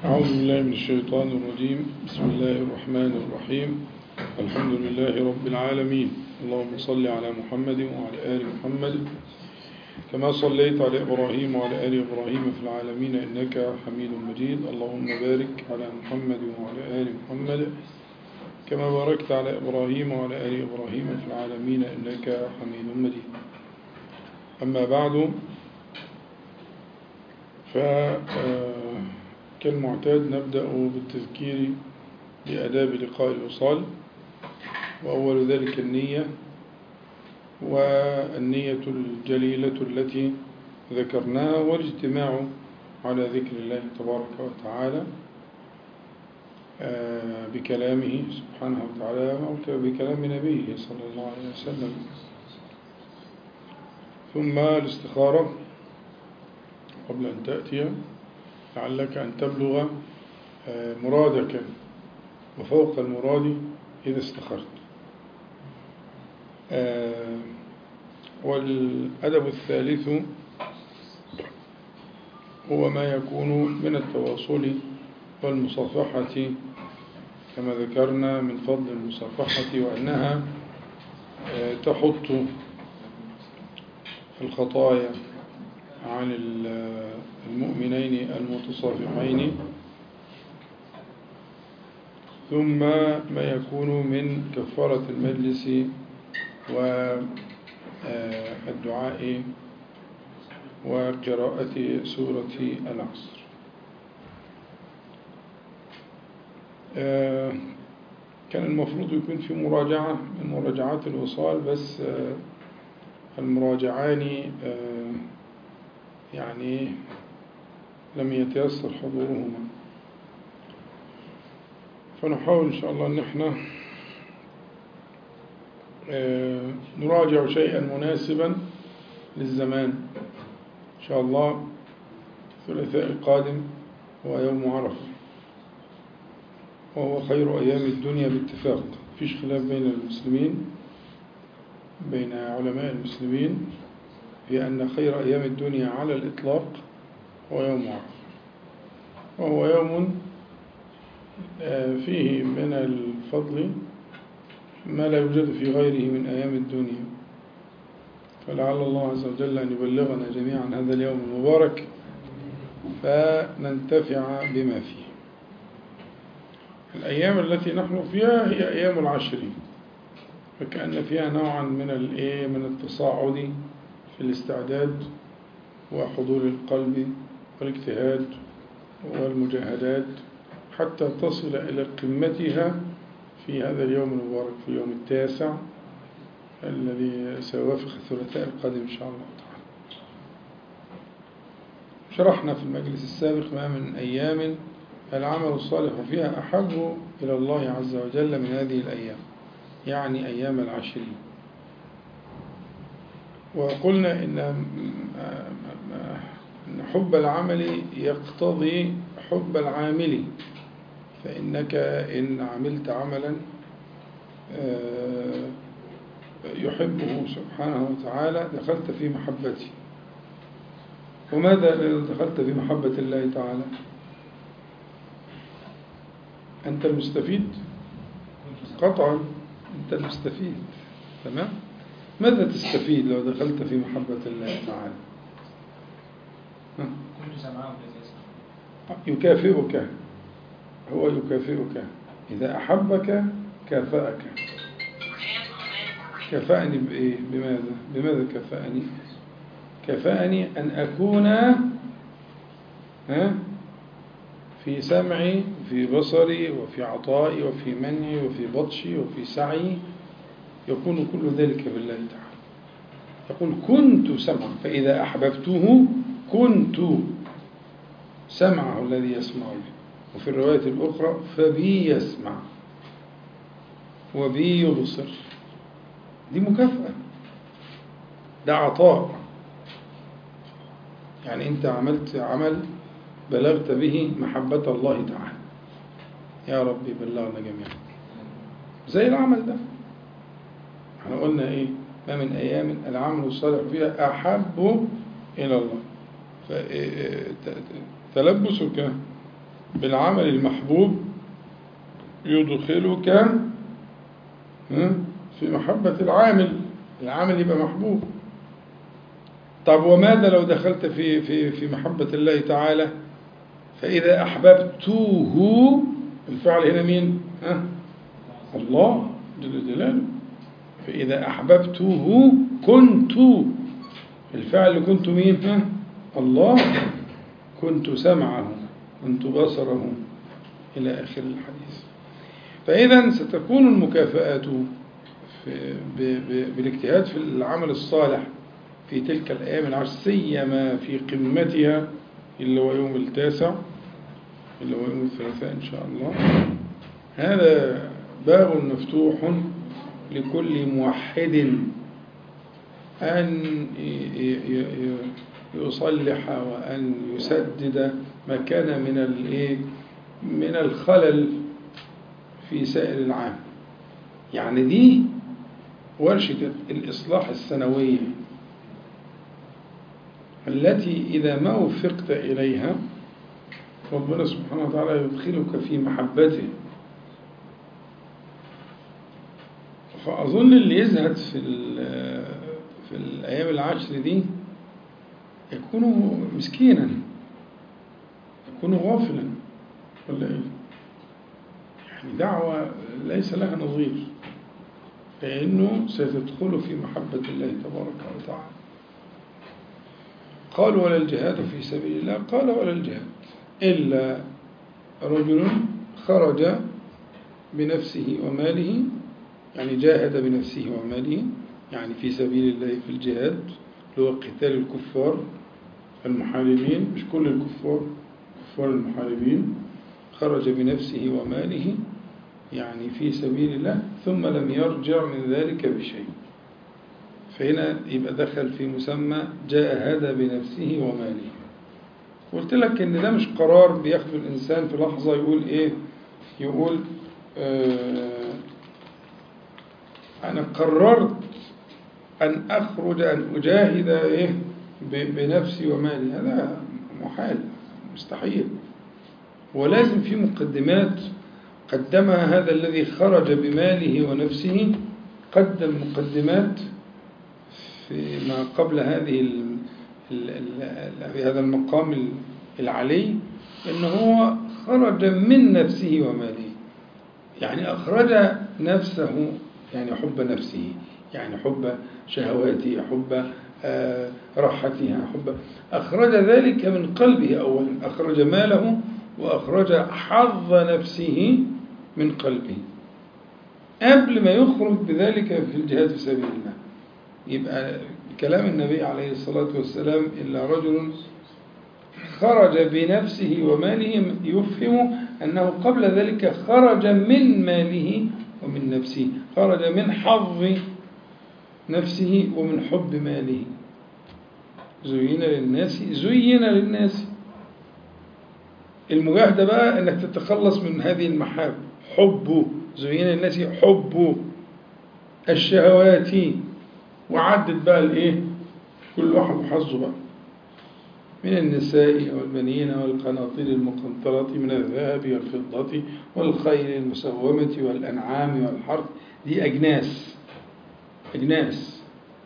أعوذ بالله من الشيطان الرجيم بسم الله الرحمن الرحيم الحمد لله رب العالمين اللهم صل على محمد وعلى آل محمد كما صليت على إبراهيم وعلى آل إبراهيم في العالمين إنك حميد مجيد اللهم بارك على محمد وعلى آل محمد كما باركت على إبراهيم وعلى آل إبراهيم في العالمين إنك حميد مجيد أما بعد فكالمعتاد نبدأ بالتذكير بأداب لقاء الوصال وأول ذلك النية والنية الجليلة التي ذكرناها والاجتماع على ذكر الله تبارك وتعالى بكلامه سبحانه وتعالى أو بكلام نبيه صلى الله عليه وسلم ثم الاستخارة قبل أن تأتي لعلك أن تبلغ مرادك وفوق المراد إذا استخرت والأدب الثالث هو ما يكون من التواصل والمصافحة كما ذكرنا من فضل المصافحة وأنها تحط الخطايا عن المؤمنين المتصافحين ثم ما يكون من كفارة المجلس والدعاء وقراءة سورة العصر كان المفروض يكون في مراجعة من مراجعات الوصال بس المراجعان يعني لم يتيسر حضورهما فنحاول إن شاء الله أن احنا نراجع شيئا مناسبا للزمان إن شاء الله الثلاثاء القادم هو يوم عرفة وهو خير أيام الدنيا باتفاق فيش خلاف بين المسلمين بين علماء المسلمين في أن خير أيام الدنيا على الإطلاق هو يوم عرفة وهو يوم فيه من الفضل ما لا يوجد في غيره من أيام الدنيا فلعل الله عز وجل أن يبلغنا جميعا هذا اليوم المبارك فننتفع بما فيه الأيام التي نحن فيها هي أيام العشرين فكأن فيها نوعا من الإيه من التصاعد في الاستعداد وحضور القلب والاجتهاد والمجاهدات حتى تصل إلى قمتها في هذا اليوم المبارك في اليوم التاسع الذي سيوافق الثلاثاء القادم إن شاء الله تعالى شرحنا في المجلس السابق ما من أيام العمل الصالح فيها أحب إلى الله عز وجل من هذه الأيام يعني أيام العشرين وقلنا إن أن حب العمل يقتضي حب العامل فإنك إن عملت عملا يحبه سبحانه وتعالى دخلت في محبته وماذا إذا دخلت في محبة الله تعالى أنت المستفيد قطعا أنت المستفيد تمام ماذا تستفيد لو دخلت في محبة الله تعالى يكافئك هو يكافئك إذا أحبك كافأك كفأني بإيه بماذا بماذا كفأني كفأني أن أكون ها في سمعي وفي بصري وفي عطائي وفي منعي وفي بطشي وفي سعي يكون كل ذلك بالله تعالى يقول كنت سمعا فإذا أحببته كنت سمعه الذي يسمع به وفي الرواية الأخرى فبي يسمع وبي يبصر دي مكافأة ده عطاء يعني أنت عملت عمل بلغت به محبة الله تعالى يا ربي بلغنا جميعا زي العمل ده احنا قلنا ايه ما من ايام العمل الصالح فيها احب الى الله تلبسك بالعمل المحبوب يدخلك ها، في محبة العامل العامل يبقى محبوب طب وماذا لو دخلت في في في محبة الله تعالى فإذا أحببته الفعل هنا مين؟ ها؟ الله جل جلاله فإذا أحببته كنت الفعل اللي كنت مين؟ ها؟ الله كنت سمعه كنت بصره إلى آخر الحديث فإذا ستكون المكافآت في ب- ب- بالاجتهاد في العمل الصالح في تلك الأيام العشر سيما في قمتها اللي هو يوم التاسع اللي هو يوم الثلاثاء إن شاء الله هذا باب مفتوح لكل موحد أن ي- ي- ي- يصلح وأن يسدد ما كان من الإيه من الخلل في سائر العام يعني دي ورشة الإصلاح السنوية التي إذا ما وفقت إليها ربنا سبحانه وتعالى يدخلك في محبته فأظن اللي يزهد في ال- في الأيام العشر دي يكون مسكينا يكون غافلا ولا إيه؟ يعني دعوة ليس لها نظير لأنه ستدخل في محبة الله تبارك وتعالى قال ولا الجهاد في سبيل الله قال ولا الجهاد إلا رجل خرج بنفسه وماله يعني جاهد بنفسه وماله يعني في سبيل الله في الجهاد اللي هو قتال الكفار المحاربين مش كل الكفار كفار المحاربين خرج بنفسه وماله يعني في سبيل الله ثم لم يرجع من ذلك بشيء فهنا يبقى دخل في مسمى جاهد بنفسه وماله قلت لك ان ده مش قرار بياخده الانسان في لحظة يقول ايه يقول آه انا قررت ان اخرج ان اجاهد ايه ب- بنفسي ومالي هذا محال مستحيل ولازم في مقدمات قدمها هذا الذي خرج بماله ونفسه قدم مقدمات في ما قبل هذه ال ال ال هذا المقام ال- العلي ان هو خرج من نفسه وماله يعني اخرج نفسه يعني حب نفسه يعني حب شهواته حب آه، راحتها حب أخرج ذلك من قلبه أولا أخرج ماله وأخرج حظ نفسه من قلبه قبل ما يخرج بذلك في الجهاد في سبيل الله يبقى كلام النبي عليه الصلاة والسلام إلا رجل خرج بنفسه وماله يفهم أنه قبل ذلك خرج من ماله ومن نفسه خرج من حظ نفسه ومن حب ماله زين للناس زين للناس المجاهدة بقى انك تتخلص من هذه المحاب حبه زين للناس حبه الشهوات وعدت بقى الايه كل واحد وحظه بقى من النساء والبنين والقناطير المقنطرة من الذهب والفضة والخيل المسومة والأنعام والحرث دي أجناس أجناس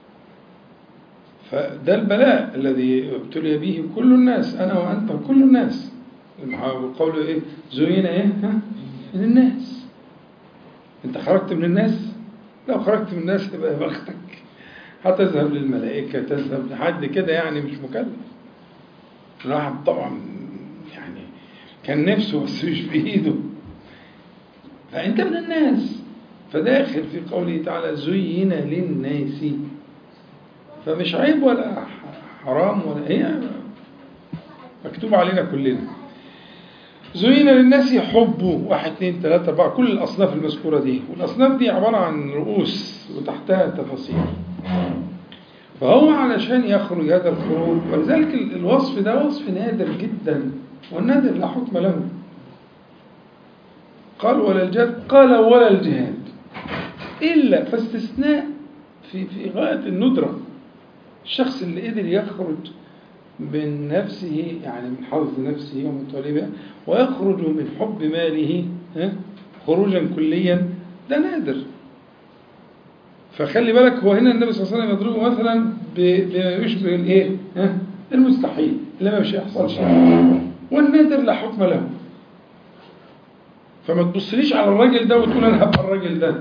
فده البلاء الذي ابتلي به كل الناس أنا وأنت وكل الناس قوله إيه زين إيه ها؟ من الناس أنت خرجت من الناس لو خرجت من الناس يبقى يا بختك هتذهب للملائكة تذهب لحد كده يعني مش مكلف الواحد طبعا يعني كان نفسه بس مش بإيده فأنت من الناس فداخل في قوله تعالى زين للناس فمش عيب ولا حرام ولا هي مكتوب علينا كلنا زين للناس حبه واحد اثنين ثلاثة أربعة كل الأصناف المذكورة دي والأصناف دي عبارة عن رؤوس وتحتها تفاصيل فهو علشان يخرج هذا الخروج ولذلك الوصف ده وصف نادر جدا والنادر لا حكم له قال ولا الجهاد قال ولا الجهاد إلا فاستثناء في في غاية الندرة الشخص اللي قدر يخرج من نفسه يعني من حظ نفسه ومن طالبها ويخرج من حب ماله ها، خروجا كليا ده نادر فخلي بالك هو هنا النبي صلى الله عليه وسلم يضربه مثلا ب- بما يشبه الايه؟ ها؟ المستحيل اللي ما مش هيحصل شيء والنادر لا حكم له فما تبصليش على الراجل ده وتقول انا هبقى الراجل ده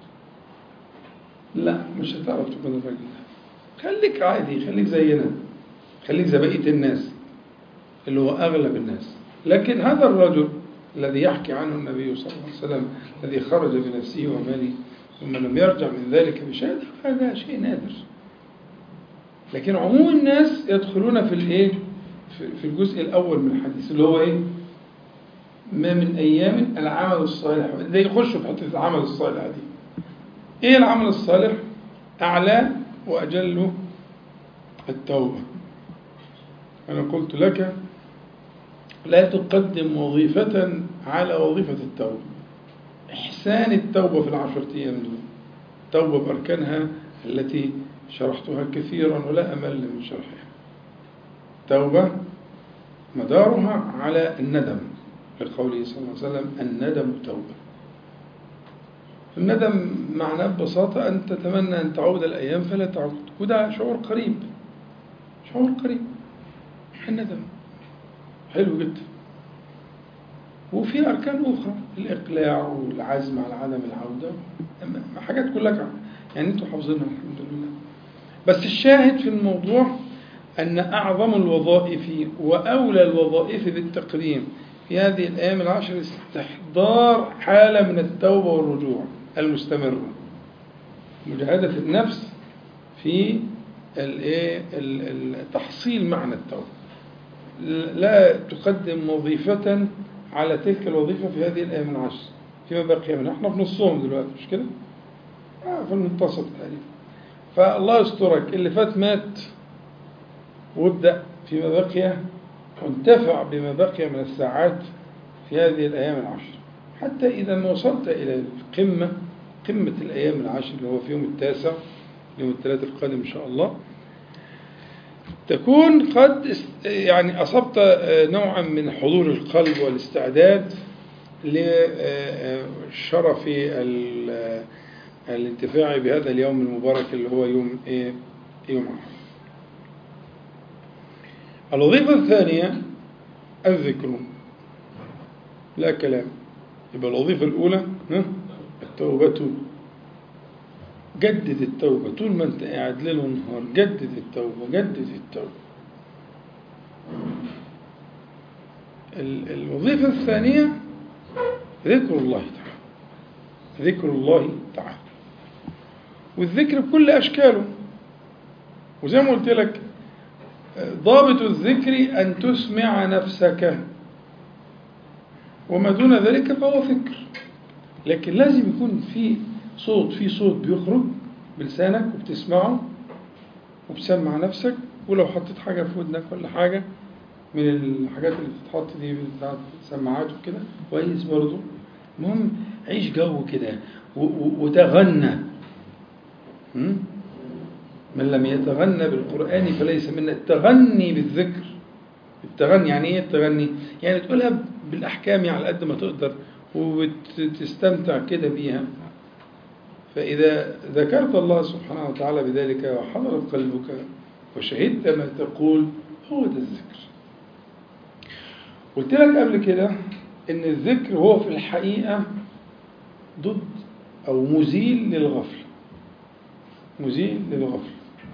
لا مش هتعرف تكون الراجل ده خليك عادي خليك زينا خليك زي بقيه الناس اللي هو اغلب الناس لكن هذا الرجل الذي يحكي عنه النبي صلى الله عليه وسلم الذي خرج بنفسه وماله ثم لم يرجع من ذلك بشيء هذا شيء نادر لكن عموم الناس يدخلون في الايه في- في الجزء الاول من الحديث اللي هو ايه ما من ايام العمل الصالح ده يخش في حته العمل الصالح دي ايه العمل الصالح اعلى واجل التوبه انا قلت لك لا تقدم وظيفة على وظيفة التوبة إحسان التوبة في العشرة أيام دول توبة بأركانها التي شرحتها كثيرا ولا أمل من شرحها توبة مدارها على الندم لقوله صلى الله عليه وسلم الندم توبة الندم معناه ببساطة أن تتمنى أن تعود الأيام فلا تعود وده شعور قريب شعور قريب الندم حلو جدا وفي أركان أخرى الإقلاع والعزم على عدم العودة أما حاجات كلها كع- يعني أنتوا حافظينها الحمد لله بس الشاهد في الموضوع أن أعظم الوظائف وأولى الوظائف بالتقديم في هذه الأيام العشر استحضار حالة من التوبة والرجوع المستمرة مجاهدة النفس في الإيه؟ ال- ال- تحصيل معنى التوبة لا تقدم وظيفة على تلك الوظيفة في هذه الأيام العشر فيما بقي منها احنا في نصهم دلوقتي مش كده؟ آه في المنتصف تقريبا فالله يسترك اللي فات مات وابدأ فيما بقي وانتفع بما بقي من الساعات في هذه الأيام العشر حتى إذا ما وصلت إلى القمة قمة الأيام العشر اللي هو في يوم التاسع يوم الثلاثاء القادم إن شاء الله تكون قد است- يعني أصبت آه، نوعا من حضور القلب والاستعداد لشرف ال- الانتفاع بهذا اليوم المبارك اللي هو يوم إيه؟ يوم عرفة. الوظيفة الثانية الذكر لا كلام يبقى الوظيفة الأولى ها؟ التوبة جدد التوبة طول ما أنت قاعد ليل ونهار جدد التوبة جدد التوبة ال- الوظيفة الثانية ذكر الله تعالى ذكر الله تعالى والذكر بكل أشكاله وزي ما قلت لك ضابط الذكر أن تسمع نفسك وما دون ذلك فهو فكر لكن لازم يكون في صوت في صوت بيخرج بلسانك وبتسمعه وبتسمع نفسك ولو حطيت حاجة في ودنك ولا حاجة من الحاجات اللي بتتحط دي بتاعت سماعات وكده كويس برضو المهم عيش جو كده و- و- وتغنى م? من لم يتغنى بالقرآن فليس منا التغني بالذكر التغني يعني ايه التغني يعني تقولها بالأحكام على قد ما تقدر وتستمتع كده بيها فإذا ذكرت الله سبحانه وتعالى بذلك وحضر قلبك وشهدت ما تقول هو ده الذكر قلت لك قبل كده ان الذكر هو في الحقيقة ضد أو مزيل للغفلة مزيل للغفلة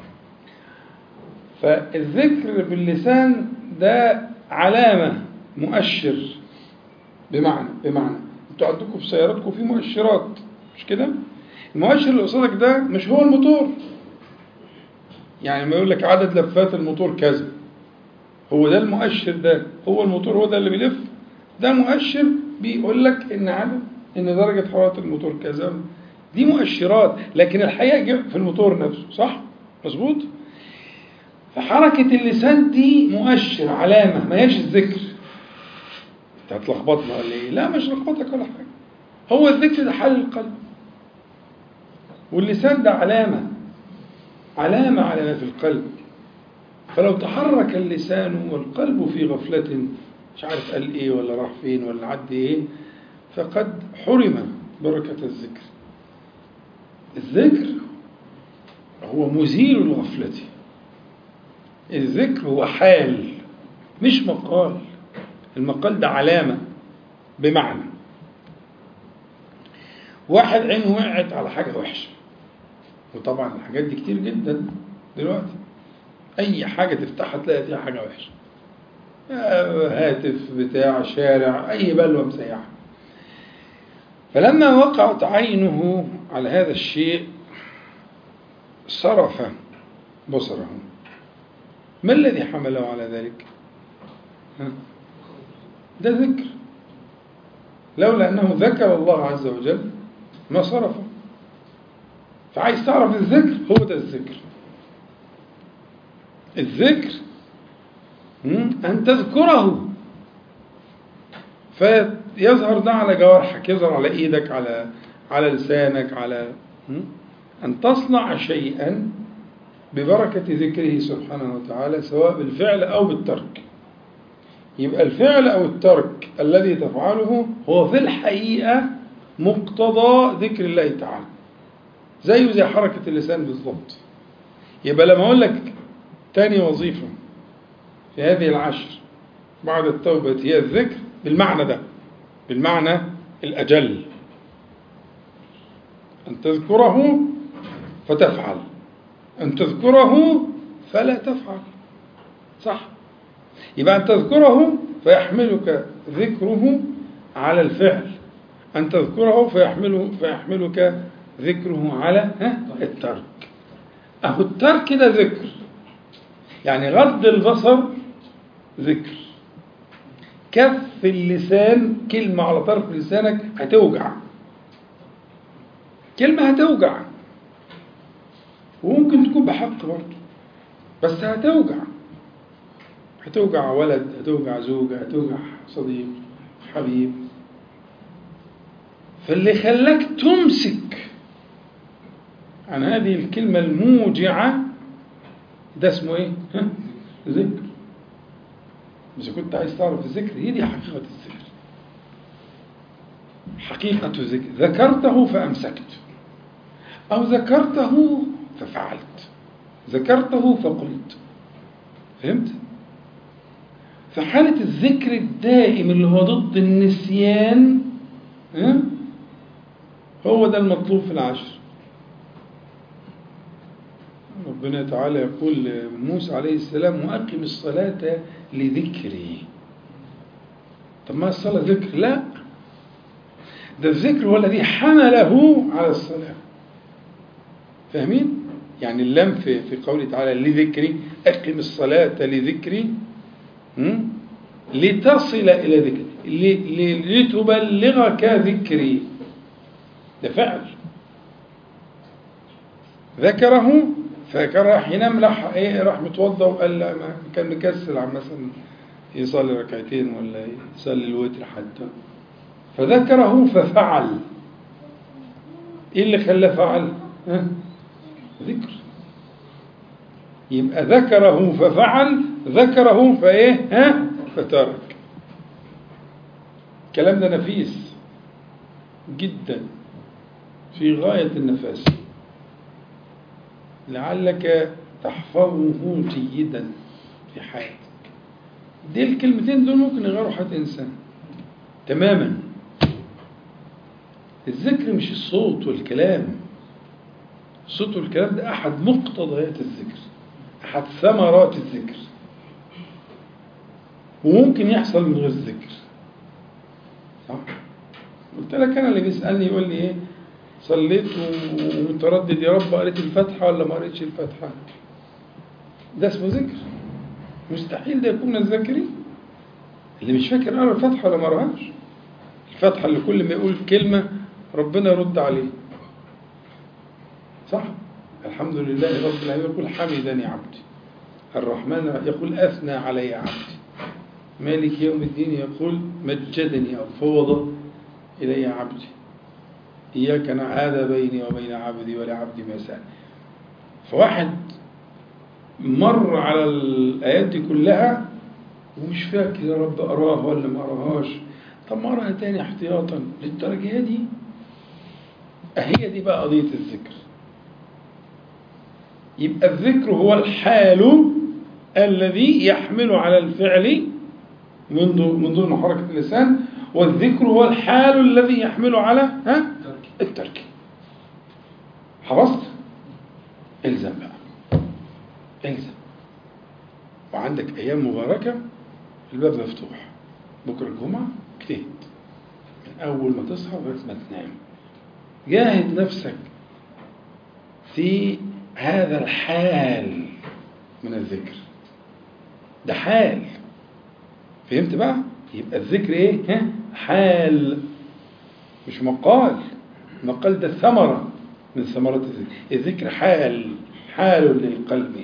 فالذكر باللسان ده علامة مؤشر بمعنى بمعنى انتوا عندكم في سياراتكم في مؤشرات مش كده؟ المؤشر اللي قصادك ده مش هو الموتور يعني ما يقول لك عدد لفات الموتور كذا هو ده المؤشر ده هو الموتور هو ده اللي بيلف ده مؤشر بيقول لك ان عدد ان درجة حرارة الموتور كذا دي مؤشرات لكن الحقيقة جه في الموتور نفسه صح؟ مظبوط؟ فحركة اللسان دي مؤشر علامة ما هيش الذكر انت هتلخبطنا ولا ايه؟ لا مش لخبطك ولا حاجة هو الذكر ده حال القلب واللسان ده علامة علامة على ما في القلب فلو تحرك اللسان والقلب في غفلة مش عارف قال ايه ولا راح فين ولا عدي ايه فقد حرم بركة الذكر الذكر هو مزيل الغفلة الذكر هو حال مش مقال المقال ده علامة بمعنى واحد عينه وقعت على حاجة وحشة وطبعا الحاجات دي كتير جدا دلوقتي أي حاجة تفتحها تلاقي فيها حاجة وحشة هاتف بتاع شارع أي بلوى مسيحة فلما وقعت عينه على هذا الشيء صرف بصره ما الذي حمله على ذلك ده ذكر لولا أنه ذكر الله عز وجل ما صرفه فعايز تعرف الذكر هو ده الذكر الذكر أن تذكره فيظهر ده على جوارحك يظهر على إيدك على على لسانك على أن تصنع شيئا ببركة ذكره سبحانه وتعالى سواء بالفعل أو بالترك يبقى الفعل أو الترك الذي تفعله هو في الحقيقة مقتضى ذكر الله تعالى زيه زي حركة اللسان بالضبط يبقى لما أقول لك تاني وظيفة في هذه العشر بعد التوبة هي الذكر بالمعنى ده بالمعنى الأجل أن تذكره فتفعل أن تذكره فلا تفعل صح يبقى أن تذكره فيحملك ذكره على الفعل أن تذكره فيحمله فيحملك ذكره على الترك أهو الترك ده ذكر يعني غض البصر ذكر كف اللسان كلمة على طرف لسانك هتوجع كلمة هتوجع وممكن تكون بحق برضه بس هتوجع هتوجع ولد هتوجع زوجة هتوجع صديق حبيب فاللي خلاك تمسك عن هذه الكلمة الموجعة ده اسمه ايه؟ ذكر إذا كنت عايز تعرف الذكر هي دي حقيقة الذكر حقيقة الذكر ذكرته فأمسكت أو ذكرته ففعلت ذكرته فقلت فهمت؟ فحالة الذكر الدائم اللي هو ضد النسيان هو ده المطلوب في العشر ربنا تعالى يقول موسى عليه السلام وأقم الصلاة لذكري طب ما الصلاة ذكر لا ده الذكر هو الذي حمله على الصلاة فاهمين يعني اللام في, في قوله تعالى لذكري أقم الصلاة لذكري لتصل إلى ذكري لتبلغك ذكري ده فعل ذكره فكان راح ينام راح ايه راح متوضى وقال لا ما كان مكسل عم مثلا يصلي ركعتين ولا يصلي الوتر حتى فذكره ففعل ايه اللي خلاه فعل؟ ها؟ ذكر يبقى ذكره ففعل ذكره فايه؟ ها؟ فترك الكلام ده نفيس جدا في غاية النفاس لعلك تحفظه جيدا في حياتك دي الكلمتين دول ممكن يغيروا حياة إنسان تماما الذكر مش الصوت والكلام الصوت والكلام ده أحد مقتضيات الذكر أحد ثمرات الذكر وممكن يحصل من غير الذكر صح؟ قلت لك أنا اللي بيسألني يقول لي إيه صليت ومتردد يا رب قريت الفاتحة ولا ما قريتش الفاتحة ده اسمه ذكر مستحيل ده يكون من الذاكرين اللي مش فاكر قرا الفاتحة ولا ما قراهاش الفاتحة اللي كل ما يقول كلمة ربنا يرد عليه صح الحمد لله رب العالمين يقول حمدني عبدي الرحمن يقول أثنى علي عبدي مالك يوم الدين يقول مجدني أو فوض إلي عبدي إياك نعاد بيني وبين عبدي ولعبدي ما سأل فواحد مر على الآيات دي كلها ومش فاكر يا رب أراها ولا ما أراهاش طب ما أراها تاني احتياطا للدرجة دي هي دي بقى قضية الذكر يبقى الذكر هو الحال الذي يحمل على الفعل من دون من دون حركة اللسان والذكر هو الحال الذي يحمل على ها الترك حفظت الزم بقى الزم وعندك ايام مباركه الباب مفتوح بكره الجمعه اجتهد من اول ما تصحى لغايه ما تنام جاهد نفسك في هذا الحال من الذكر ده حال فهمت بقى يبقى الذكر ايه ها حال مش مقال مقال ده ثمرة من ثمرات الذكر الذكر حال حال للقلب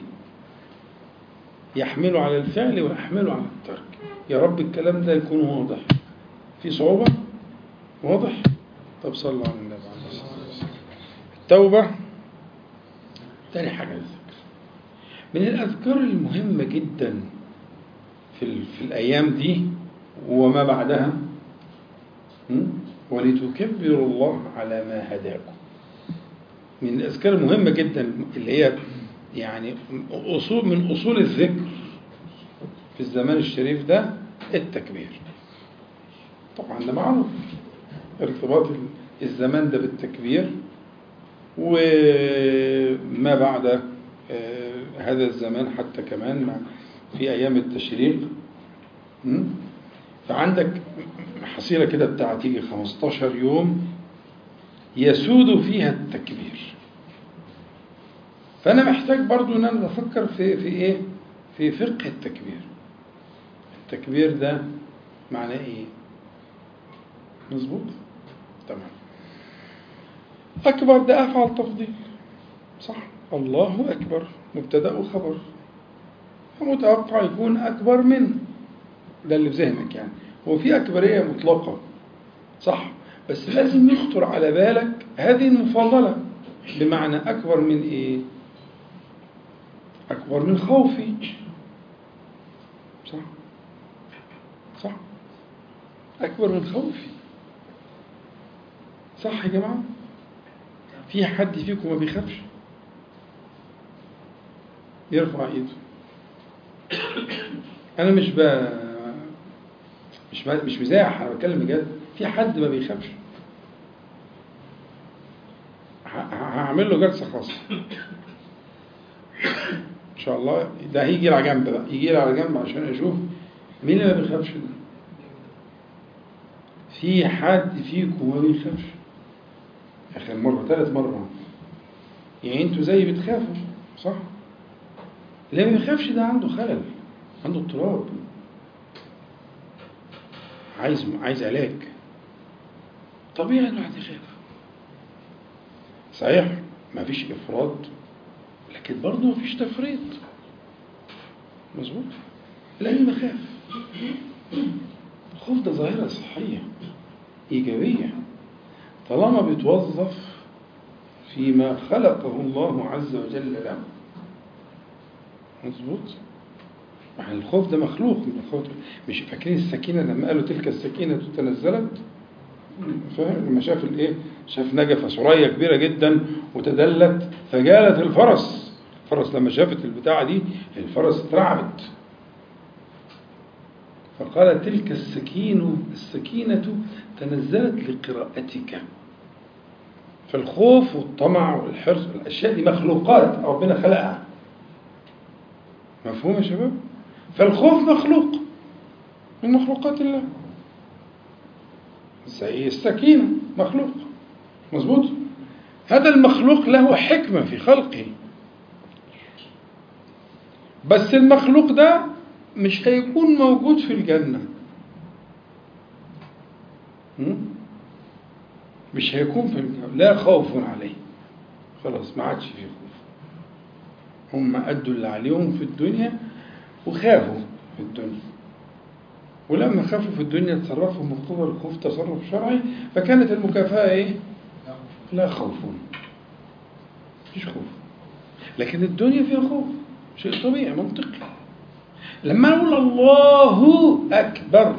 يحمل على الفعل ويحمل على الترك يا رب الكلام ده يكون واضح في صعوبة واضح طب صلوا على النبي عليه الصلاة والسلام التوبة تاني حاجة الذكر من الأذكار المهمة جدا في, ال... في الأيام دي وما بعدها م? ولتكبروا الله على ما هداكم من الأذكار المهمة جدا اللي هي يعني أصول من أصول الذكر في الزمان الشريف ده التكبير طبعا ده معروف ارتباط الزمان ده بالتكبير وما بعد هذا الزمان حتى كمان في أيام التشريق فعندك حصيلة كده بتاع تيجي 15 يوم يسود فيها التكبير فأنا محتاج برضو أن أنا بفكر في في إيه؟ في فقه التكبير التكبير ده معناه إيه؟ مظبوط؟ تمام أكبر ده أفعل تفضيل صح الله أكبر مبتدأ وخبر فمتوقع يكون أكبر من ده اللي في ذهنك يعني هو في أكبرية مطلقة صح بس لازم يخطر على بالك هذه المفاضلة بمعنى أكبر من إيه؟ أكبر من خوفي صح صح أكبر من خوفي صح يا جماعة في حد فيكم ما بيخافش يرفع ايده انا مش ب... مش ب... مش مزاح انا بتكلم بجد في حد ما بيخافش هعمل له جلسه خاصه ان شاء الله ده هيجي على جنب بقى يجي لي على جنب عشان اشوف مين اللي ما بيخافش ده في حد فيكم ما بيخافش اخر مره ثالث مره يعني انتوا زي بتخافوا صح اللي ما بيخافش ده عنده خلل عنده اضطراب عايز عايز علاج طبيعي الواحد يخاف صحيح ما فيش افراط لكن برضه ما فيش تفريط مظبوط لاني بخاف الخوف ده ظاهره صحيه ايجابيه طالما بيتوظف فيما خلقه الله عز وجل له مظبوط يعني الخوف ده مخلوق من الخوف مش فاكرين السكينة لما قالوا تلك السكينة تنزلت فاهم لما شاف الايه شاف نجفة سرية كبيرة جدا وتدلت فجالت الفرس الفرس لما شافت البتاعة دي الفرس اترعبت فقال تلك السكينة السكينة تنزلت لقراءتك فالخوف والطمع والحرص الأشياء دي مخلوقات ربنا خلقها مفهوم يا شباب فالخوف مخلوق من مخلوقات الله زي السكينة مخلوق مظبوط هذا المخلوق له حكمة في خلقه بس المخلوق ده مش هيكون موجود في الجنة مش هيكون في الجنة لا خوف عليه خلاص ما عادش فيه خوف هم أدوا اللي عليهم في الدنيا وخافوا في الدنيا ولما خافوا في الدنيا تصرفوا مقتضى الخوف تصرف شرعي فكانت المكافأة إيه؟ لا خوف مفيش خوف لكن الدنيا فيها خوف شيء طبيعي منطقي لما أقول الله أكبر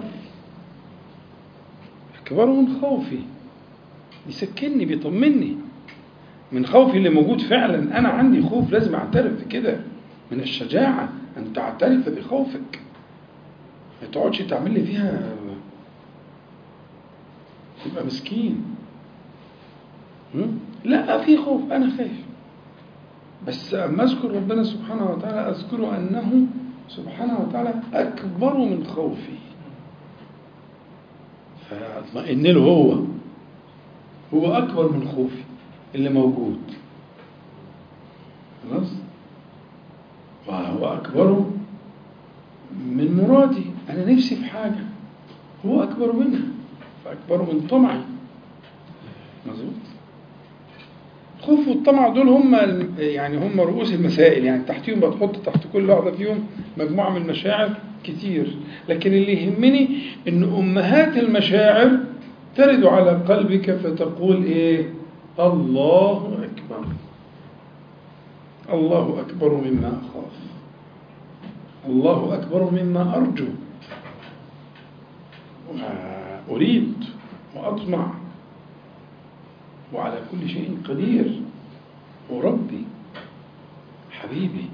أكبر من خوفي بيسكنني بيطمني من خوفي اللي موجود فعلا أنا عندي خوف لازم أعترف بكده من الشجاعة أن تعترف بخوفك ما تقعدش تعمل لي فيها تبقى مسكين لا في خوف أنا خايف بس أما أذكر ربنا سبحانه وتعالى أذكر أنه سبحانه وتعالى أكبر من خوفي فأطمئن له هو هو أكبر من خوفي اللي موجود خلاص وهو أكبر من مرادي أنا نفسي في حاجة هو أكبر منها فأكبر من طمعي مظبوط الخوف والطمع دول هم يعني هم رؤوس المسائل يعني تحتيهم بتحط تحت كل واحده فيهم مجموعه من المشاعر كتير لكن اللي يهمني ان امهات المشاعر ترد على قلبك فتقول ايه الله اكبر الله اكبر مما اخاف الله اكبر مما ارجو واريد واطمع وعلى كل شيء قدير وربي حبيبي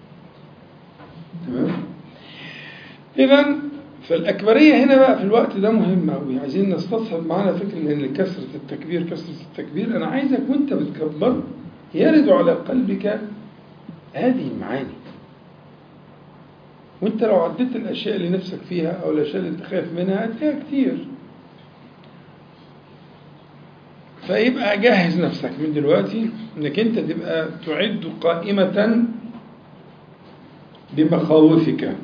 تمام إذا فالأكبرية هنا بقى في الوقت ده مهمة أوي عايزين نستصحب معانا فكرة إن كسرة التكبير كسرة التكبير أنا عايزك وأنت بتكبر يرد على قلبك هذه المعاني وأنت لو عديت الأشياء اللي نفسك فيها أو الأشياء اللي أنت خايف منها هتلاقيها كتير فيبقى جهز نفسك من دلوقتي انك انت تبقى تعد قائمة بمخاوفك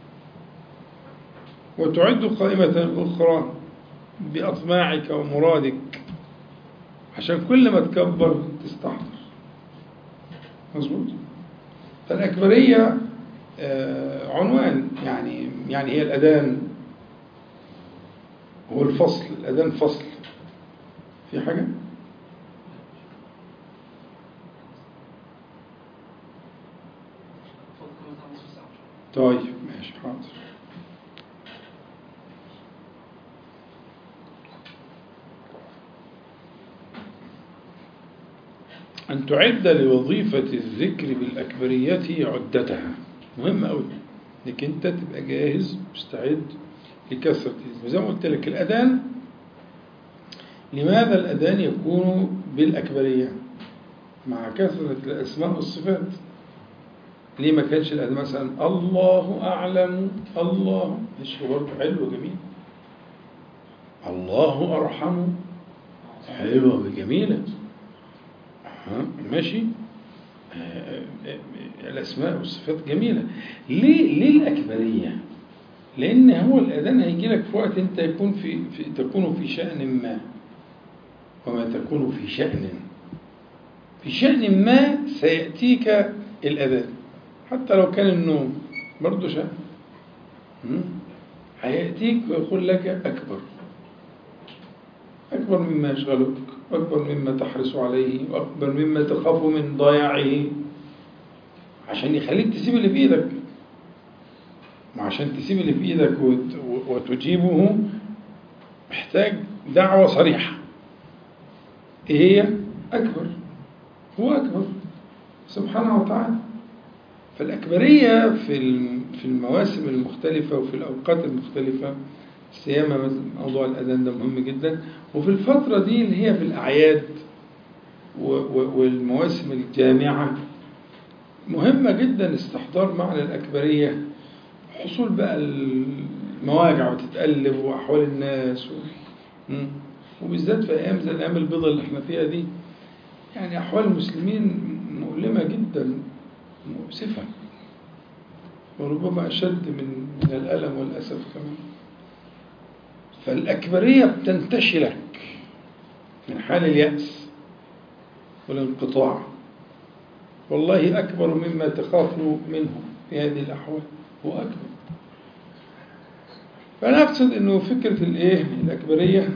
وتعد قائمة أخرى بأطماعك ومرادك عشان كل ما تكبر تستحضر مظبوط فالأكبرية عنوان يعني يعني هي الأذان هو الفصل الأذان فصل في حاجة؟ طيب ماشي حاضر أن تعد لوظيفة الذكر بالأكبرية عدتها مهم أوي إنك أنت تبقى جاهز مستعد لكثرة وزي ما قلت لك الأذان لماذا الأذان يكون بالأكبرية مع كثرة الأسماء والصفات ليه ما كانش الأذان مثلا الله أعلم الله مش برضه حلو جميل الله أرحم حلوة جميلة ماشي الأسماء والصفات جميلة ليه ليه الأكبرية؟ لأن هو الأذان هيجي لك في وقت أنت يكون في, في تكون في شأن ما وما تكون في شأن في شأن ما سيأتيك الأذان حتى لو كان النوم برضه شأن هيأتيك ويقول لك أكبر أكبر مما يشغلك وأكبر مما تحرص عليه وأكبر مما تخاف من ضياعه عشان يخليك تسيب اللي في إيدك وعشان تسيب اللي في إيدك وتجيبه محتاج دعوة صريحة إيه هي؟ أكبر هو أكبر سبحانه وتعالى فالأكبرية في في المواسم المختلفة وفي الأوقات المختلفة سيما موضوع الأذان ده مهم جدا وفي الفترة دي اللي هي في الأعياد والمواسم الجامعة مهمة جدا استحضار معنى الأكبرية حصول بقى المواجع وتتقلب وأحوال الناس و... وبالذات في أيام زي الأيام البيضاء اللي احنا فيها دي يعني أحوال المسلمين مؤلمة جدا مؤسفة وربما أشد من من الألم والأسف كمان فالأكبرية بتنتشلك من حال اليأس والانقطاع والله أكبر مما تخاف منه في هذه الأحوال هو أكبر فأنا أقصد أنه فكرة الإيه الأكبرية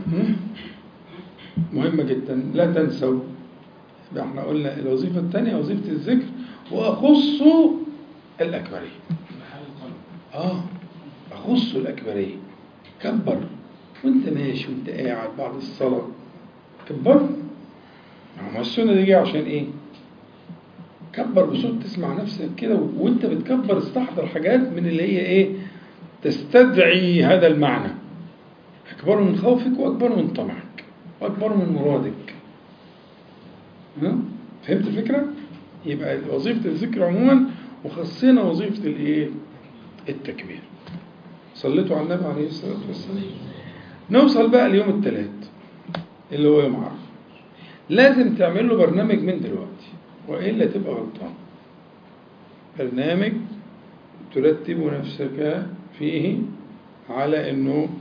مهمة جدا لا تنسوا احنا قلنا الوظيفة الثانية وظيفة الذكر وأخص الأكبرية آه أخص الأكبرية كبر وانت ماشي وانت قاعد بعد الصلاة كبر ما هو السنة دي جاية عشان ايه كبر بصوت تسمع نفسك كده وانت بتكبر استحضر حاجات من اللي هي ايه تستدعي هذا المعنى أكبر من خوفك وأكبر من طمعك وأكبر من مرادك ها؟ فهمت الفكرة؟ يبقى وظيفة الذكر عموما وخصينا وظيفة الايه؟ التكبير صليتوا على النبي عليه الصلاة والسلام نوصل بقى ليوم الثلاث اللي هو يوم عرفة لازم تعمل له برنامج من دلوقتي وإلا تبقى غلطان برنامج ترتب نفسك فيه على أنه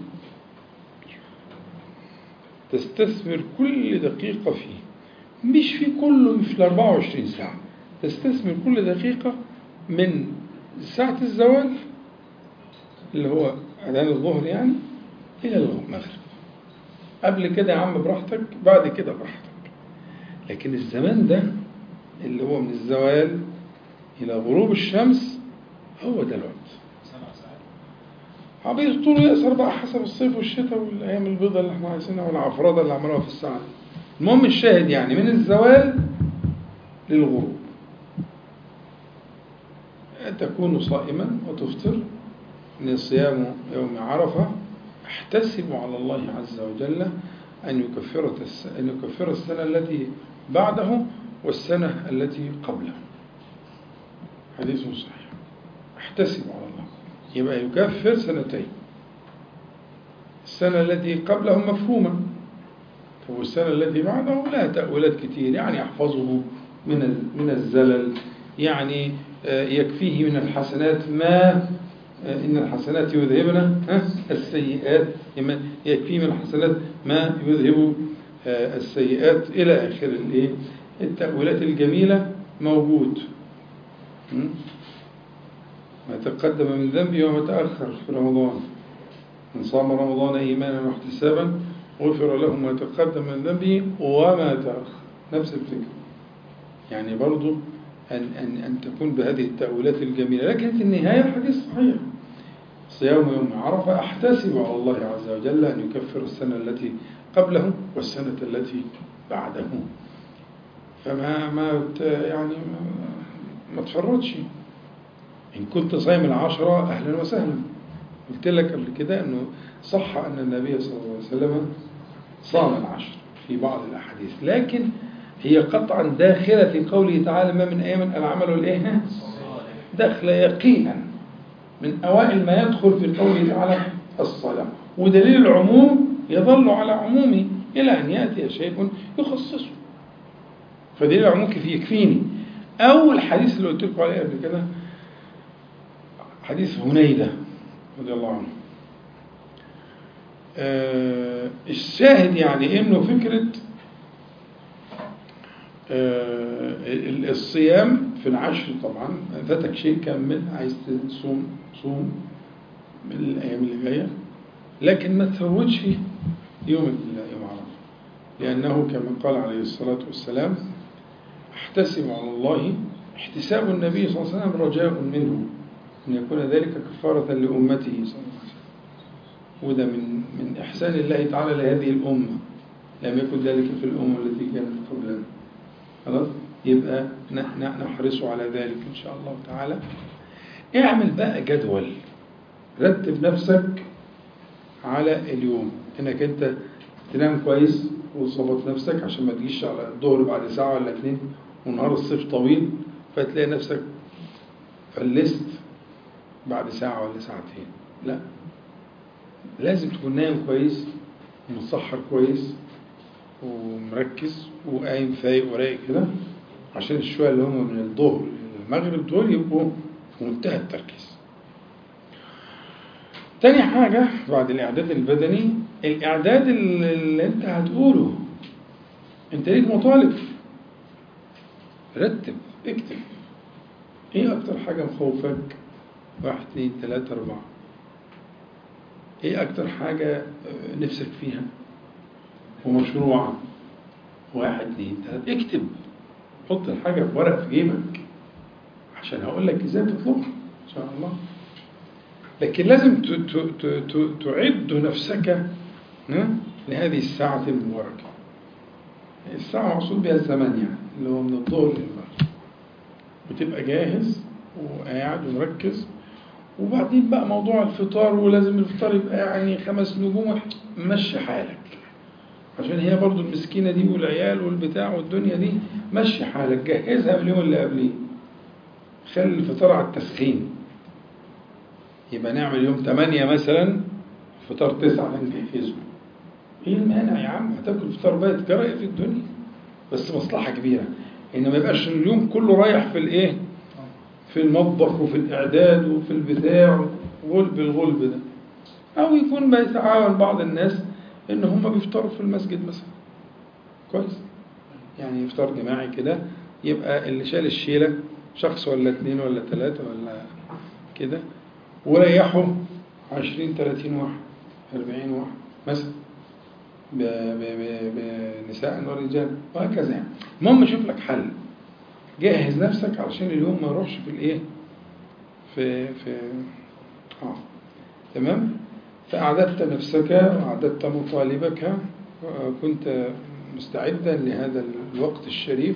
تستثمر كل دقيقة فيه مش في كله مش في 24 ساعة تستثمر كل دقيقة من ساعة الزوال اللي هو أذان الظهر يعني إلى المغرب قبل كده يا عم براحتك بعد كده براحتك لكن الزمان ده اللي هو من الزوال إلى غروب الشمس هو ده الوقت عبيد طوله يأثر بقى حسب الصيف والشتاء والأيام البيضاء اللي احنا عايزينها والعفرادة اللي عملوها في الساعة المهم الشاهد يعني من الزوال للغروب تكون صائما وتفطر من صيام يوم عرفة احتسب على الله عز وجل أن يكفر أن يكفر السنة التي بعده والسنة التي قبله حديث صحيح احتسب على الله يبقى يكفر سنتين السنة التي قبله مفهومة والسنة التي بعده لها تأويلات كتير يعني يحفظه من من الزلل يعني يكفيه من الحسنات ما إن الحسنات يذهبن السيئات يكفيه من الحسنات ما يذهب السيئات إلى آخر الإيه التأويلات الجميلة موجود ما تقدم من ذنبه وما تأخر في رمضان من صام رمضان إيمانا واحتسابا غفر له ما تقدم من ذنبه وما تأخر نفس الفكرة يعني برضو أن, أن, أن تكون بهذه التأويلات الجميلة لكن في النهاية الحديث صحيح صيام يوم عرفة أحتسب على الله عز وجل أن يكفر السنة التي قبله والسنة التي بعده فما ما يعني ما, ما تفرطش إن كنت صايم العشرة أهلا وسهلا قلت لك قبل كده أنه صح أن النبي صلى الله عليه وسلم صام العشر في بعض الأحاديث لكن هي قطعا داخلة في قوله تعالى ما من أيام العمل والإيه داخل يقينا من أوائل ما يدخل في قوله تعالى الصلاة ودليل العموم يظل على عمومه إلى أن يأتي شيء يخصصه فدليل العموم كفي يكفيني أو الحديث اللي قلت لكم عليه قبل كده حديث هنيدة رضي الله عنه آه الشاهد يعني انه فكرة آه الصيام في العشر طبعا فاتك شيء كمل عايز تصوم صوم من الايام اللي جايه لكن ما تفوتش يوم يوم عرفه لانه كما قال عليه الصلاه والسلام احتسب على الله احتساب النبي صلى الله عليه وسلم رجاء منه أن يكون ذلك كفارة لأمته صلى الله عليه وسلم وده من من إحسان الله تعالى لهذه الأمة لم يكن ذلك في الأمة التي كانت قبلنا خلاص يبقى نحرص على ذلك إن شاء الله تعالى اعمل بقى جدول رتب نفسك على اليوم انك انت تنام كويس وتظبط نفسك عشان ما تجيش على الظهر بعد ساعة ولا اتنين ونهار الصيف طويل فتلاقي نفسك فلست بعد ساعة ولا ساعتين لا لازم تكون نايم كويس ومتسحر كويس ومركز وقايم فايق ورايق كده عشان الشوية اللي هم من الظهر للمغرب دول يبقوا في منتهى التركيز تاني حاجة بعد الإعداد البدني الإعداد اللي أنت هتقوله أنت ليك مطالب رتب اكتب إيه أكتر حاجة مخوفك واحد اثنين ثلاثة أربعة إيه أكتر حاجة نفسك فيها ومشروعة واحد اثنين ثلاثة اكتب حط الحاجة في ورق في جيبك عشان هقول لك ازاي تطلبها ان شاء الله لكن لازم ت- ت- ت- ت- تعد نفسك ها، لهذه الساعة المباركة الساعة مقصود بها الزمان يعني اللي هو من الظهر للمغرب وتبقى جاهز وقاعد ومركز وبعدين بقى موضوع الفطار ولازم الفطار يبقى يعني خمس نجوم مشي حالك عشان هي برضو المسكينة دي والعيال والبتاع والدنيا دي مشي حالك جهزها من اليوم اللي قبليه خلي الفطار على التسخين يبقى نعمل يوم 8 مثلا فطار 9 نجهزه ايه المانع يا عم هتاكل فطار بيت جرى إيه في الدنيا بس مصلحة كبيرة ان ما يبقاش اليوم كله رايح في الايه في المطبخ وفي الاعداد وفي البتاع غلب الغلب ده او يكون بيتعاون بعض الناس ان هم بيفطروا في المسجد مثلا كويس يعني افطار جماعي كده يبقى اللي شال الشيلة شخص ولا اتنين ولا تلاتة ولا كده وريحوا عشرين تلاتين واحد أربعين واحد مثلا ب- ب- ب- بنساء ورجال وهكذا يعني المهم شوف لك حل جهز نفسك علشان اليوم ما يروحش في الايه في في اه تمام فأعددت نفسك وأعددت مطالبك وكنت مستعدا لهذا الوقت الشريف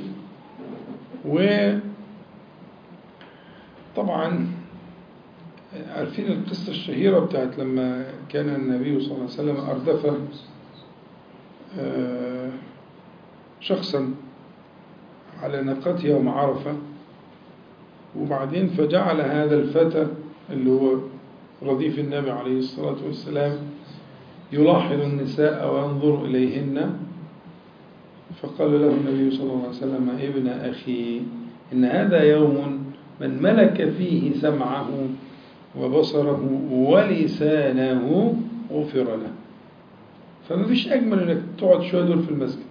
وطبعا عارفين القصة الشهيرة بتاعت لما كان النبي صلى الله عليه وسلم أردف آه، شخصا على ناقته يوم عرفة وبعدين فجعل هذا الفتى اللي هو رضيف النبي عليه الصلاة والسلام يلاحظ النساء وينظر إليهن فقال له النبي صلى الله عليه وسلم ابن أخي إن هذا يوم من ملك فيه سمعه وبصره ولسانه غفر له فما فيش أجمل إنك تقعد شوية دول في المسجد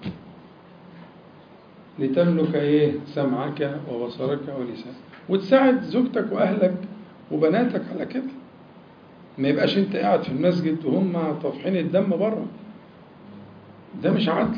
لتملك إيه سمعك وبصرك ولسانك وتساعد زوجتك وأهلك وبناتك على كده ما يبقاش أنت قاعد في المسجد وهم طافحين الدم بره ده مش عدل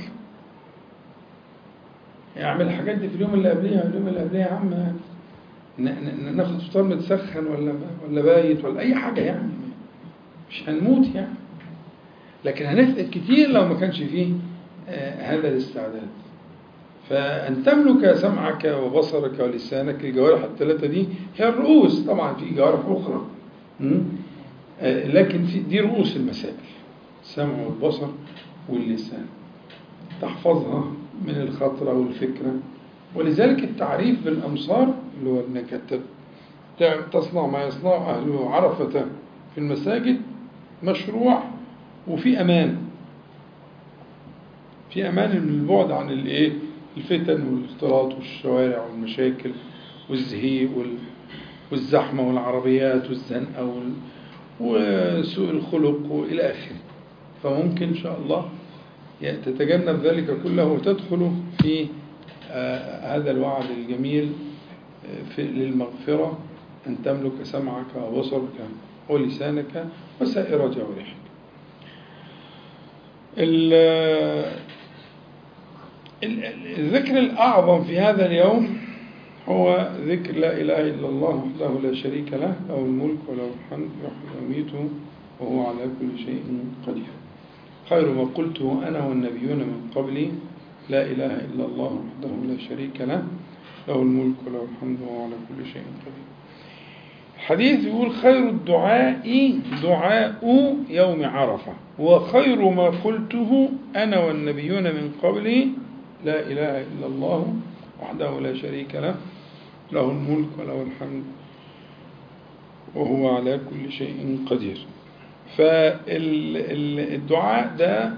اعمل الحاجات دي في اليوم اللي قبليها اليوم اللي قبليها يا عم ن- ن- ناخد فطار متسخن ولا ولا بايت ولا اي حاجه يعني مش هنموت يعني لكن هنفقد كتير لو ما كانش فيه آه، هذا الاستعداد فأن تملك سمعك وبصرك ولسانك الجوارح الثلاثة دي هي الرؤوس طبعا في جوارح أخرى م? آه، لكن في دي رؤوس المسائل السمع والبصر واللسان تحفظها من الخطرة والفكرة ولذلك التعريف بالأمصار اللي هو أنك ت- تعمل- تصنع ما يصنع أهل عرفة في المساجد مشروع وفي أمان في أمان من البعد عن الإيه الفتن والاختلاط والشوارع والمشاكل والزهيق وال- والزحمة والعربيات والزنقة وال- وسوء الخلق وإلى آخره فممكن إن شاء الله تتجنب ذلك كله وتدخل في آه، هذا الوعد الجميل آه، في للمغفرة أن تملك سمعك وبصرك ولسانك وسائر جوارحك ال- ال- الذكر الأعظم في هذا اليوم هو ذكر لا إله إلا الله وحده لا شريك له له الملك وله الحمد يحيي ويميت وهو على كل شيء قدير خير ما قلته أنا والنبيون من قبلي لا إله إلا الله وحده لا شريك له له الملك وله الحمد وهو على كل شيء قدير الحديث يقول خير الدعاء دعاء يوم عرفة وخير ما قلته أنا والنبيون من قبلي لا إله إلا الله وحده لا شريك له له الملك وله الحمد وهو على كل شيء قدير فالدعاء ده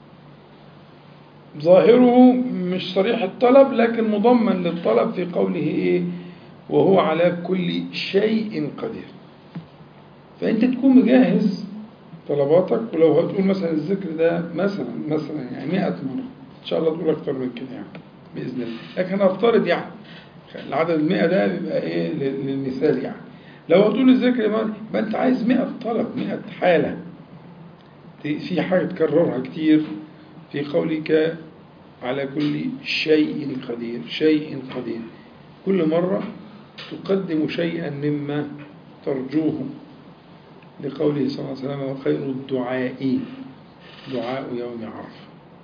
ظاهره مش صريح الطلب لكن مضمن للطلب في قوله ايه وهو على كل شيء قدير فانت تكون مجهز طلباتك ولو هتقول مثلا الذكر ده مثلا مثلا يعني 100 مره ان شاء الله تقول اكتر من كده يعني باذن الله لكن هفترض يعني العدد ال 100 ده بيبقى ايه لل- للمثال يعني لو هتقول الذكر يبقى يبقى انت عايز 100 طلب 100 حاله ت- في حاجه تكررها كتير في قولك على كل شيء قدير شيء قدير كل مرة تقدم شيئا مما ترجوه لقوله صلى الله عليه وسلم وخير الدعاء دعاء يوم عرفة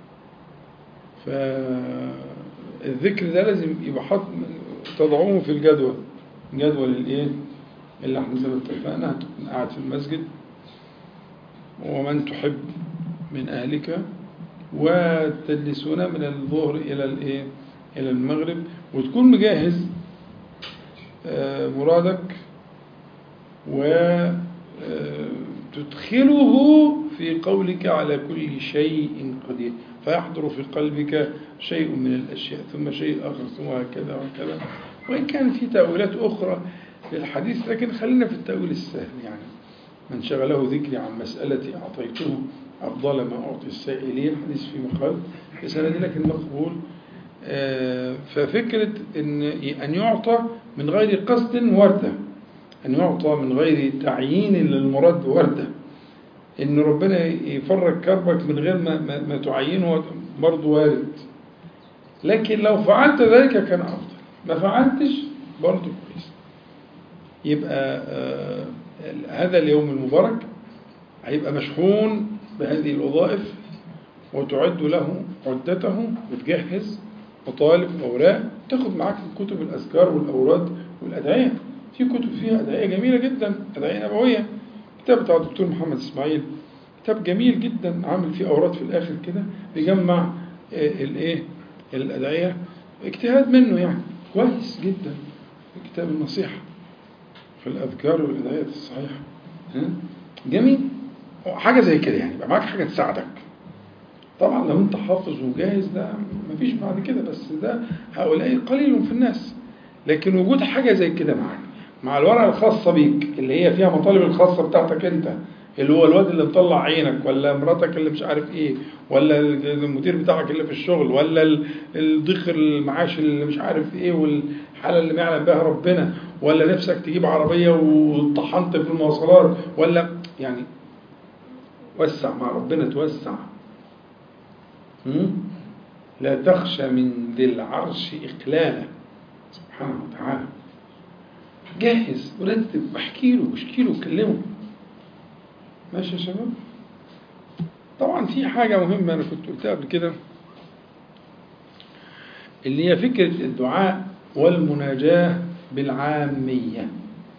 فالذكر ده لازم يبقى حط تضعوه في الجدول جدول الايه اللي احنا زي ما اتفقنا هتكون قاعد في المسجد ومن تحب من اهلك وتجلسون من الظهر الى الايه الى المغرب وتكون مجهز آه، مرادك وتدخله في قولك على كل شيء قدير فيحضر في قلبك شيء من الأشياء ثم شيء آخر ثم هكذا وهكذا وإن كان في تأويلات أخرى للحديث لكن خلينا في التأويل السهل يعني من شغله ذكري عن مسألة أعطيته أفضل ما أعطي السائلين حديث في مقال في سند لكن مقبول آه، ففكرة إن أن يعطى من غير قصد وردة أن يعطى من غير تعيين للمراد وردة إن ربنا يفرج كربك من غير ما, ما, ما تعينه برضه وارد لكن لو فعلت ذلك كان أفضل ما فعلتش برضه كويس يبقى آه هذا اليوم المبارك هيبقى مشحون بهذه الوظائف وتعد له عدته وتجهز مطالب وأوراق تاخد معاك كتب الأذكار والأوراد والأدعية في كتب فيها أدعية جميلة جدا أدعية نبوية كتاب بتاع الدكتور محمد إسماعيل كتاب جميل جدا عامل فيه أوراد في الآخر كده بيجمع الإيه الأدعية اجتهاد منه يعني كويس جدا كتاب النصيحة في الأذكار والأدعية الصحيحة جميل حاجة زي كده يعني يبقى معاك حاجة تساعدك طبعا لو انت حافظ وجاهز ده مفيش بعد كده بس ده هؤلاء قليل في الناس لكن وجود حاجة زي كده معاك مع الورقة الخاصة بيك اللي هي فيها مطالب الخاصة بتاعتك انت اللي هو الواد اللي مطلع عينك ولا مراتك اللي مش عارف ايه ولا المدير بتاعك اللي في الشغل ولا الضيق المعاش اللي مش عارف ايه والحالة اللي ما يعلم بها ربنا ولا نفسك تجيب عربية وطحنت في المواصلات ولا يعني وسع مع ربنا توسع لا تخشى من ذي العرش إقلالا سبحانه وتعالى جاهز ورتب واحكي له واشكي له وكلمه ماشي يا شباب طبعا في حاجة مهمة أنا كنت قلتها قبل كده اللي هي فكرة الدعاء والمناجاة بالعامية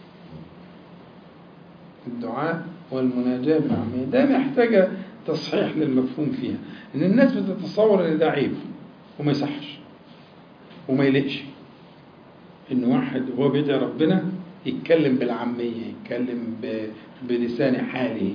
الدعاء والمناجاة بالعامية ده محتاجة تصحيح للمفهوم فيها ان الناس بتتصور ان ده عيب وما يصحش وما يليقش ان واحد وهو بيدعي ربنا يتكلم بالعامية يتكلم بلسان حاله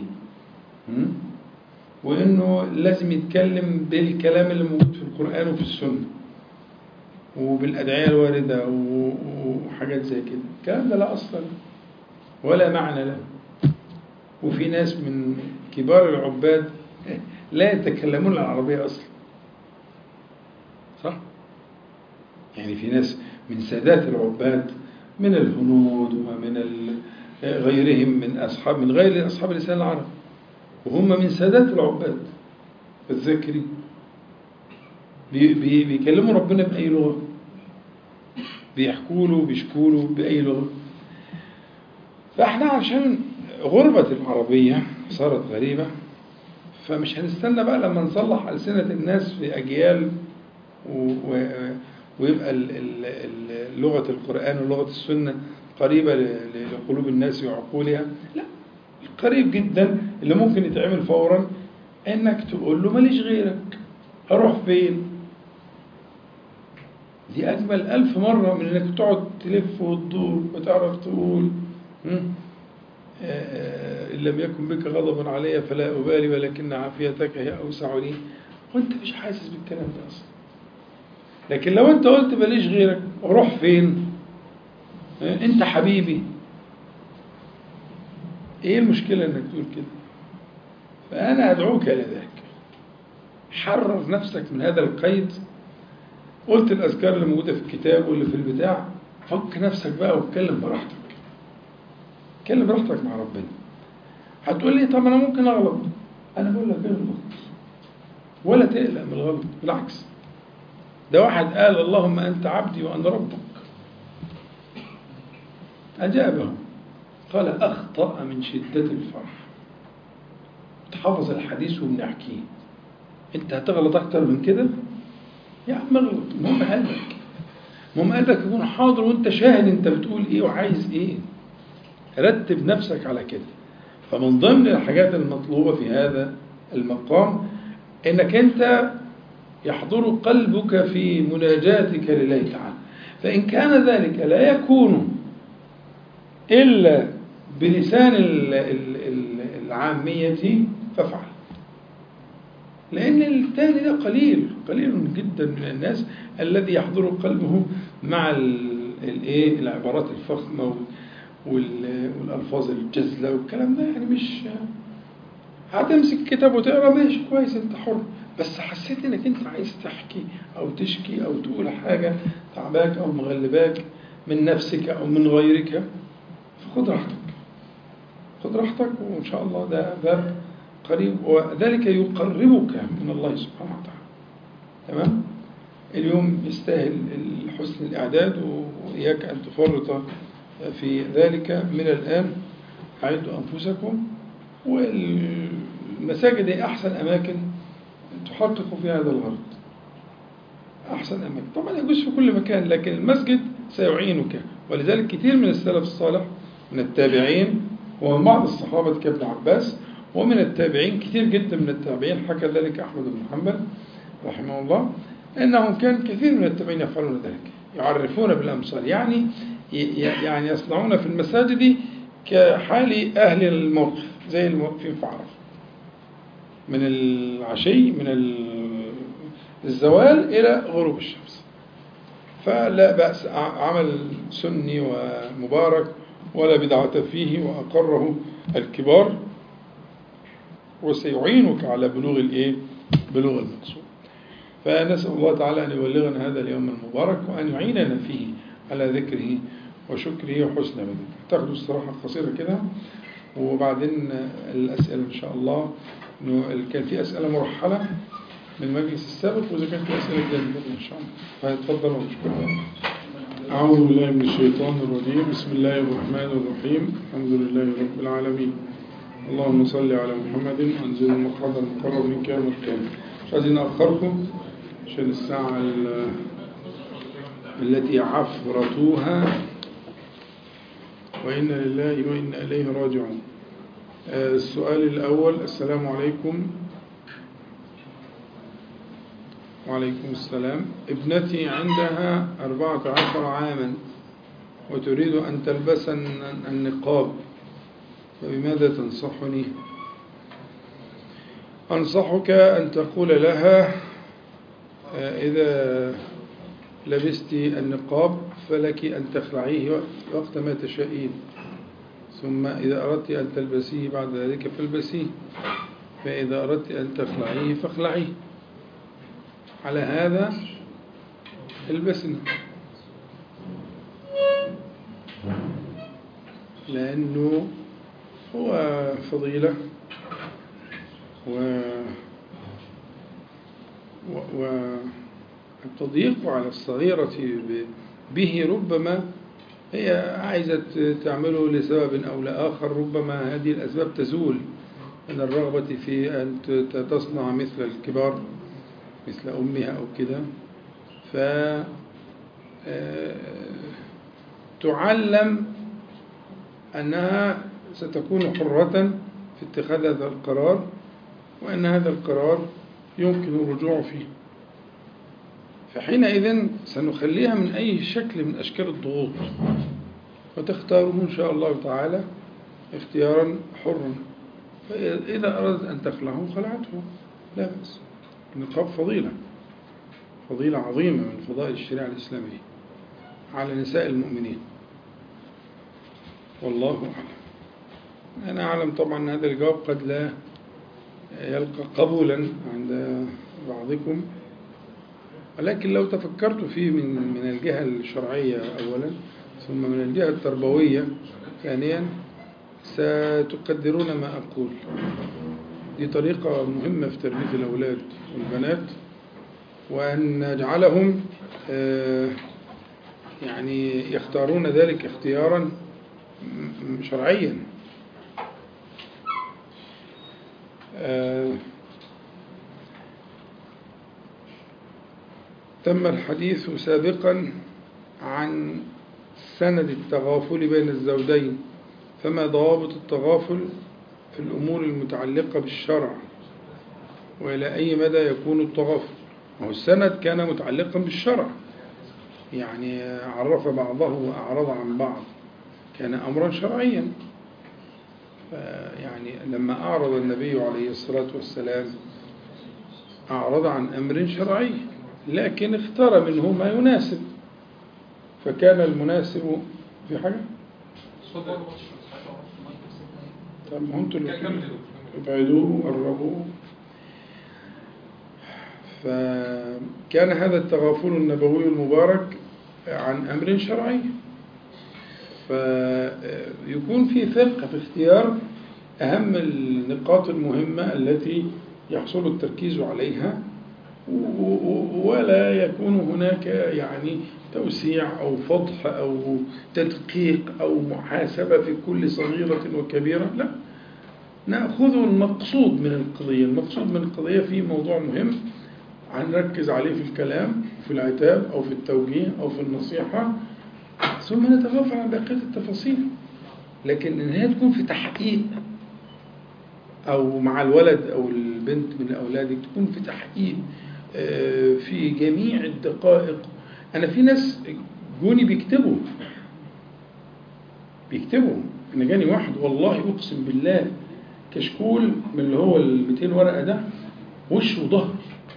وانه لازم يتكلم بالكلام اللي موجود في القرآن وفي السنة وبالأدعية الواردة وحاجات زي كده الكلام ده لا أصل له ولا معنى له وفي ناس من كبار العباد لا يتكلمون العربية أصلا صح؟ يعني في ناس من سادات العباد من الهنود ومن غيرهم من أصحاب من غير أصحاب اللسان العربي وهم من سادات العباد الذكري بي بي بيكلموا ربنا بأي لغة بيحكوا له بيشكوا له بأي لغة فاحنا عشان غربة العربية صارت غريبة فمش هنستنى بقى لما نصلح ألسنة الناس في أجيال و... و... ويبقى ال... ال... لغة القرآن ولغة السنة قريبة لقلوب الناس وعقولها لا القريب جدا اللي ممكن يتعمل فورا انك تقول له ماليش غيرك هروح فين دي أجمل ألف مرة من إنك تقعد تلف وتدور وتعرف تقول إن لم يكن بك غضب علي فلا أبالي ولكن عافيتك هي أوسع لي وأنت مش حاسس بالكلام ده أصلا لكن لو أنت قلت ماليش غيرك أروح فين أنت حبيبي إيه المشكلة إنك تقول كده فأنا أدعوك لذلك حرر نفسك من هذا القيد قلت الأذكار اللي موجودة في الكتاب واللي في البتاع فك نفسك بقى واتكلم براحتك اتكلم براحتك مع ربنا هتقول لي طب انا ممكن اغلط انا بقول لك اغلط ولا تقلق من الغلط بالعكس ده واحد قال اللهم انت عبدي وانا ربك أجابه قال أخطأ من شدة الفرح تحفظ الحديث وبنحكيه أنت هتغلط أكتر من كده يا عم اغلط المهم قلبك المهم قلبك يكون حاضر وأنت شاهد أنت بتقول إيه وعايز إيه رتب نفسك على كده فمن ضمن الحاجات المطلوبة في هذا المقام انك انت يحضر قلبك في مناجاتك لله تعالى فإن كان ذلك لا يكون إلا بلسان ال- ال- ال- العامية فافعل لأن الثاني ده قليل قليل جدا من الناس الذي يحضر قلبه مع ال- الايه العبارات الفخمة وال- وال- والألفاظ الجزلة والكلام ده يعني مش هتمسك كتاب وتقرا ماشي كويس انت حر بس حسيت انك انت عايز تحكي او تشكي او تقول حاجه تعباك او مغلباك من نفسك او من غيرك فخد راحتك خد راحتك وان شاء الله ده باب قريب وذلك يقربك من الله سبحانه وتعالى تمام اليوم يستاهل حسن الاعداد واياك ان تفرط في ذلك من الان اعدوا انفسكم والمساجد هي أحسن أماكن تحقق فيها هذا الغرض أحسن أماكن طبعا يجوز في كل مكان لكن المسجد سيعينك ولذلك كثير من السلف الصالح من التابعين ومن بعض الصحابة كابن عباس ومن التابعين كثير جدا من التابعين حكى ذلك أحمد بن حنبل رحمه الله أنهم كان كثير من التابعين يفعلون ذلك يعرفون بالأمثال يعني يعني يصنعون في المساجد كحال أهل الموقف زي الموقفين في عرفة من العشي من الزوال إلى غروب الشمس فلا بأس عمل سني ومبارك ولا بدعة فيه وأقره الكبار وسيعينك على بلوغ الإيه؟ بلوغ المقصود فنسأل الله تعالى أن يبلغنا هذا اليوم المبارك وأن يعيننا فيه على ذكره وشكره وحسن عبادته تاخدوا استراحة قصيرة كده وبعدين الأسئلة إن شاء الله كان في أسئلة مرحلة من المجلس السابق وإذا كان في أسئلة جديدة إن شاء الله فاتفضلوا وشكرا أعوذ بالله من الشيطان الرجيم بسم الله الرحمن الرحيم الحمد لله رب العالمين اللهم صل على محمد وانزل المقعد المقرب من كام القيامة مش عايزين نأخركم عشان الساعة التي عفرتوها وإنا لله وإنا إليه راجعون السؤال الأول السلام عليكم وعليكم السلام ابنتي عندها أربعة عشر عاما وتريد أن تلبس النقاب فبماذا تنصحني أنصحك أن تقول لها إذا لبست النقاب فلك أن تخلعيه وقت ما تشائين ثم إذا أردت أن تلبسيه بعد ذلك فالبسيه فإذا أردت أن تخلعيه فاخلعيه على هذا البسنا لأنه هو فضيلة و و التضييق على الصغيرة به ربما هي عايزة تعمله لسبب أو لآخر ربما هذه الأسباب تزول من الرغبة في أن تصنع مثل الكبار مثل أمها أو كده ف تعلم أنها ستكون حرة في اتخاذ هذا القرار وأن هذا القرار يمكن الرجوع فيه فحينئذ سنخليها من أي شكل من أشكال الضغوط وتختاره إن شاء الله تعالى اختيارا حرا فإذا أردت أن تخلعه خلعته لا بأس النقاب فضيلة فضيلة عظيمة من فضائل الشريعة الإسلامية على نساء المؤمنين والله أعلم أنا أعلم طبعا أن هذا الجواب قد لا يلقى قبولا عند بعضكم ولكن لو تفكرت فيه من من الجهة الشرعية أولا ثم من الجهة التربوية ثانيا ستقدرون ما أقول دي طريقة مهمة في تربية الأولاد والبنات وأن نجعلهم يعني يختارون ذلك اختيارا م- شرعيا آه، تم الحديث سابقا عن سند التغافل بين الزوجين فما ضوابط التغافل في الأمور المتعلقة بالشرع وإلى أي مدى يكون التغافل وهو السند كان متعلقا بالشرع يعني عرف بعضه وأعرض عن بعض كان أمرا شرعيا يعني لما أعرض النبي عليه الصلاة والسلام أعرض عن أمر شرعي لكن اختار منه ما يناسب فكان المناسب في حاجة طب ما انتوا اللي ابعدوه وقربوا فكان هذا التغافل النبوي المبارك عن أمر شرعي فيكون في ثقة في اختيار أهم النقاط المهمة التي يحصل التركيز عليها ولا يكون هناك يعني توسيع أو فضح أو تدقيق أو محاسبة في كل صغيرة وكبيرة لا نأخذ المقصود من القضية المقصود من القضية في موضوع مهم هنركز عليه في الكلام في العتاب أو في التوجيه أو في النصيحة ثم نتغافل عن بقية التفاصيل لكن إن هي تكون في تحقيق أو مع الولد أو البنت من أولادك تكون في تحقيق في جميع الدقائق أنا في ناس جوني بيكتبوا بيكتبوا أنا جاني واحد والله أقسم بالله كشكول من اللي هو ال 200 ورقة ده وش وظهر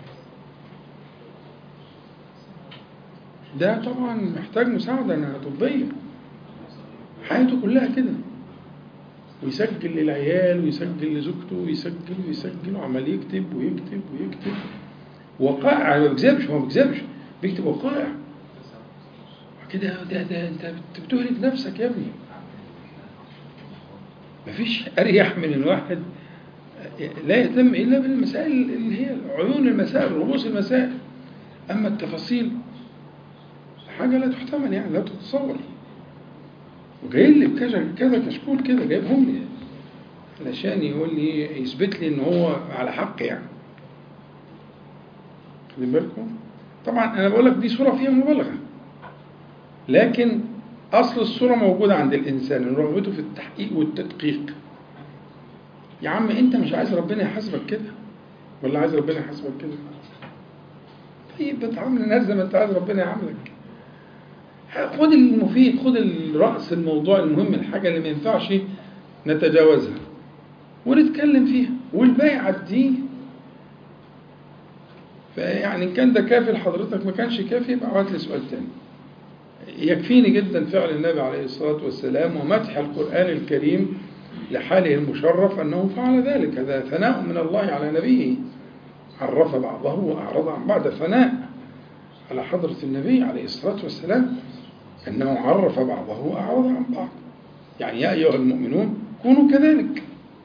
ده طبعا محتاج مساعدة طبية حياته كلها كده ويسجل للعيال ويسجل لزوجته ويسجل ويسجل وعمال يكتب ويكتب ويكتب وقائع ما بيكذبش هو ما بيكذبش بيكتب وقائع كده ده ده انت بتهلك نفسك يا ابني مفيش اريح من الواحد لا يهتم الا بالمسائل اللي هي عيون المسائل رؤوس المسائل اما التفاصيل حاجه لا تحتمل يعني لا تتصور وجاي لي بكذا كذا كشكول كده جايبهم لي علشان يقول لي يثبت لي ان هو على حق يعني خدين بالكم طبعا انا بقول لك دي صوره فيها مبالغه لكن اصل الصوره موجوده عند الانسان رغبته في التحقيق والتدقيق يا عم انت مش عايز ربنا يحاسبك كده ولا عايز ربنا يحاسبك كده طيب بتعامل الناس زي ما انت عايز ربنا يعاملك خد المفيد خد الرأس الموضوع المهم الحاجة اللي ما ينفعش نتجاوزها ونتكلم فيها والباقي عديه فيعني إن كان ده كافي لحضرتك ما كانش كافي يبقى ابعت لي سؤال تاني يكفيني جدا فعل النبي عليه الصلاة والسلام ومدح القرآن الكريم لحاله المشرف أنه فعل ذلك هذا ثناء من الله على نبيه عرف بعضه وأعرض عن بعض ثناء على حضرة النبي عليه الصلاة والسلام أنه عرف بعضه وأعرض عن بعض يعني يا أيها المؤمنون كونوا كذلك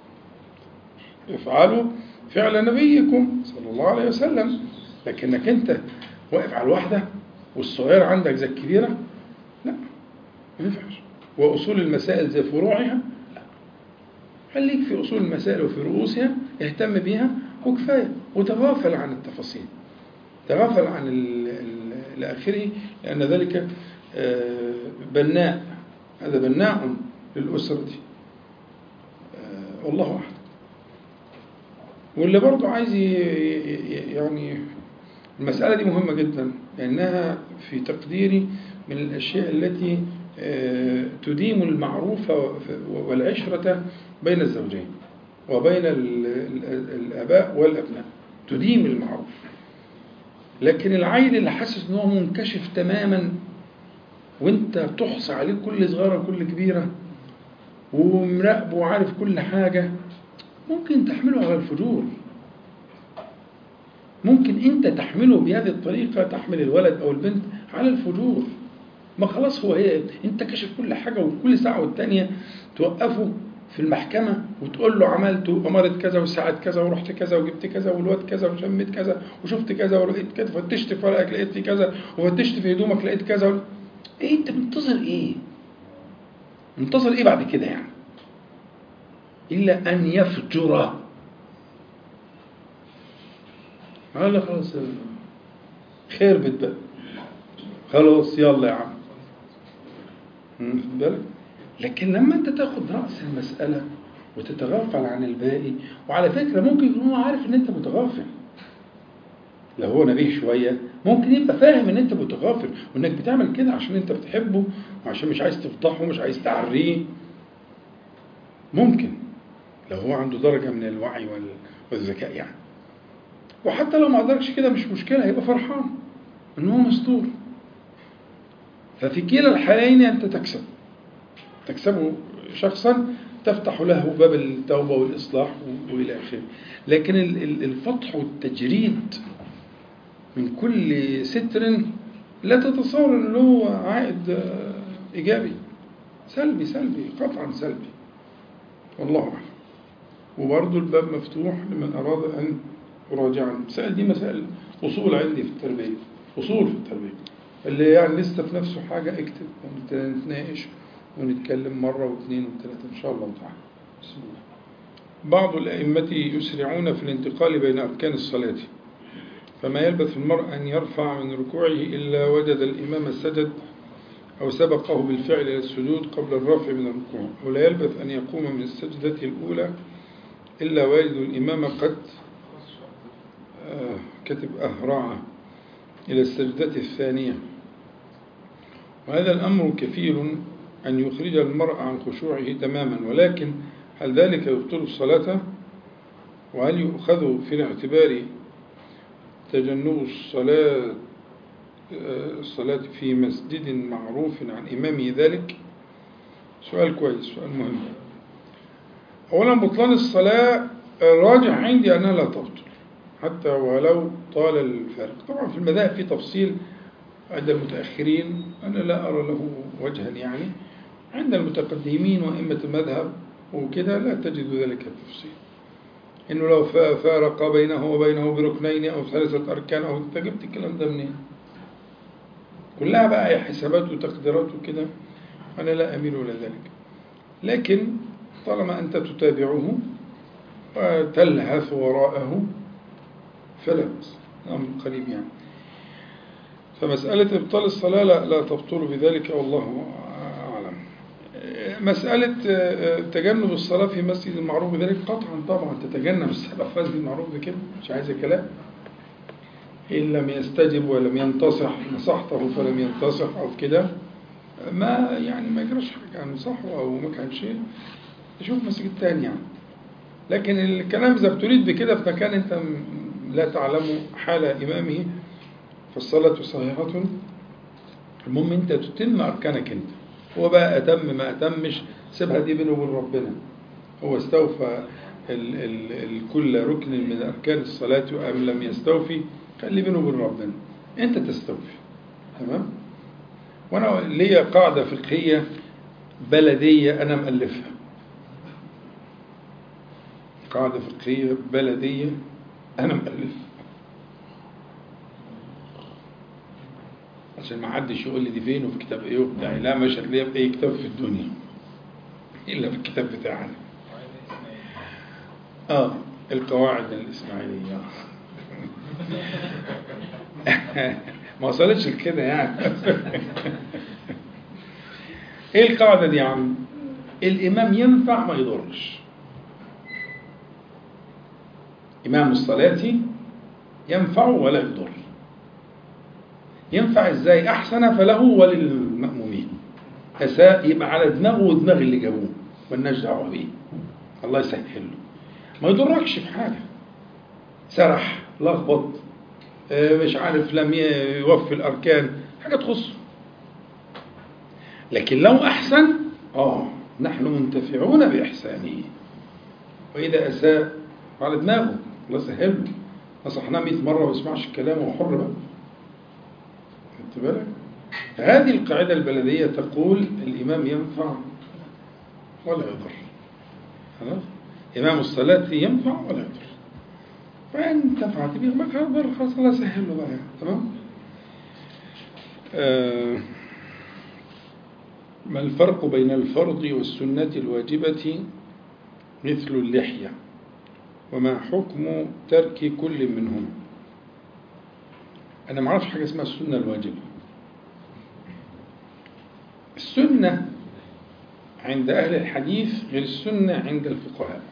افعلوا فعل نبيكم صلى الله عليه وسلم لكنك أنت واقف على الواحدة والصغيرة عندك زي الكبيرة لا ما ينفعش وأصول المسائل زي فروعها لا خليك في أصول المسائل وفي رؤوسها اهتم بها وكفاية وتغافل عن التفاصيل تغافل عن إلى آخره لأن ذلك بناء هذا بناء للأسرة والله أعلم واللي برضه عايز يعني المسألة دي مهمة جدا لأنها في تقديري من الأشياء التي تديم المعروف والعشرة بين الزوجين وبين الآباء والأبناء تديم المعروف لكن العيل اللي حاسس ان هو منكشف تماما وانت بتحصى عليه كل صغيره وكل كبيره ومراقبه وعارف كل حاجه ممكن تحمله على الفجور ممكن انت تحمله بهذه الطريقه تحمل الولد او البنت على الفجور ما خلاص هو هي انت كشف كل حاجه وكل ساعه والتانيه توقفه في المحكمة وتقول له عملت وأمرت كذا وساعة كذا ورحت كذا وجبت كذا والواد كذا وشميت كذا وشفت كذا ولقيت كذا فتشت في ورقك لقيت في كذا وفتشت في هدومك لقيت كذا و... ايه انت منتظر ايه؟ منتظر ايه بعد كده يعني الا ان يفجر قال خلاص خير بتبقى خلاص يلا يا عم واخد بالك لكن لما انت تاخد راس المساله وتتغافل عن الباقي وعلى فكره ممكن يكون هو عارف ان انت متغافل لو هو نبيه شويه ممكن يبقى فاهم ان انت متغافل وانك بتعمل كده عشان انت بتحبه وعشان مش عايز تفضحه ومش عايز تعريه ممكن لو هو عنده درجه من الوعي وال- والذكاء يعني وحتى لو ما قدركش كده مش مشكله هيبقى فرحان ان هو مستور ففي كلا الحالين انت تكسب تكسبه شخصا تفتح له باب التوبه والاصلاح و- والى اخره لكن ال- ال- الفتح والتجريد من كل ستر لا تتصور ان له عائد آه، ايجابي سلبي سلبي قطعا سلبي والله اعلم وبرضه الباب مفتوح لمن اراد ان يراجع المسائل دي مسائل اصول عندي في التربيه اصول في التربيه اللي يعني لسه في نفسه حاجه اكتب ونتناقش ونتكلم مره واثنين وثلاثه ان شاء الله تعالى بسم الله بعض الأئمة يسرعون في الانتقال بين أركان الصلاة فما يلبث المرء أن يرفع من ركوعه إلا وجد الإمام سجد أو سبقه بالفعل إلى السجود قبل الرفع من الركوع ولا يلبث أن يقوم من السجدة الأولى إلا ويجد الإمام قد آه، كتب أهرع إلى السجدة الثانية وهذا الأمر كفيل أن يخرج المرء عن خشوعه تماما ولكن هل ذلك يبطل الصلاة وهل يؤخذ في الاعتبار تجنب الصلاة الصلاة في مسجد معروف عن إمامه ذلك سؤال كويس سؤال مهم أولا بطلان الصلاة الراجح عندي أنها لا تبطل حتى ولو طال الفارق طبعا في المذاهب في تفصيل عند المتأخرين أنا لا أرى له وجها يعني عند المتقدمين وأئمة المذهب وكده لا تجد ذلك التفصيل إنه لو فا- فارق بينه وبينه بركنين أو ثلاثة أركان أو أنت جبت الكلام ده منين؟ كلها بقى حسابات وتقديرات وكده أنا لا أميل إلى ذلك لكن طالما أنت تتابعه وتلهث وراءه فلا بأس أمر قريب يعني فمسألة إبطال الصلاة لا, لا تبطل بذلك والله أعلم مسألة تجنب الصلاة في مسجد المعروف بذلك قطعا طبعا تتجنب الصلاة في مسجد المعروف بكده مش عايزة كلام إن لم يستجب ولم ينتصح نصحته فلم ينتصح أو كده ما يعني ما يجراش حاجة عن نصحه أو ما كان شيء تشوف مسجد تاني يعني لكن الكلام إذا بتريد بكده في مكان أنت م- لا تعلم حال إمامه فالصلاة صحيحة المهم أنت تتم أركانك أنت هو بقى أتم ما أتمش سيبها دي بينه وبين ربنا هو استوفى ال ال ال كل ركن من أركان الصلاة أم لم يستوفي خلي بينه وبين ربنا أنت تستوفي تمام وأنا ليا قاعدة فقهية بلدية أنا مألفها قاعدة فقهية بلدية أنا مألفها عشان ما حدش يقول لي دي فين وفي كتاب ايه وبتاع لا مش هتلاقيها في اي كتاب في الدنيا الا في الكتاب بتاعنا اه القواعد الاسماعيليه ما وصلتش لكده يعني ايه القاعده دي يا عم الامام ينفع ما يضرش امام الصلاه ينفع ولا يضر ينفع ازاي احسن فله وللمأمومين اساء يبقى على دماغه ودماغ اللي جابوه مالناش دعوه بيه الله يسهل له ما يضركش في حاجه سرح لخبط آه، مش عارف لم يوفي الاركان حاجه تخصه لكن لو احسن اه نحن منتفعون باحسانه واذا اساء على دماغه الله يسهل له نصحناه 100 مره ما يسمعش الكلام وهو حر بقى خدت بالك؟ هذه القاعدة البلدية تقول الإمام ينفع ولا يضر خلاص؟ إمام الصلاة ينفع ولا يضر فإن انتفعت به ما كان يضر خلاص الله يسهل له بقى تمام؟ آه ما الفرق بين الفرض والسنة الواجبة مثل اللحية وما حكم ترك كل منهما أنا ما أعرفش حاجة اسمها السنة الواجبة السنة عند أهل الحديث غير السنة عند الفقهاء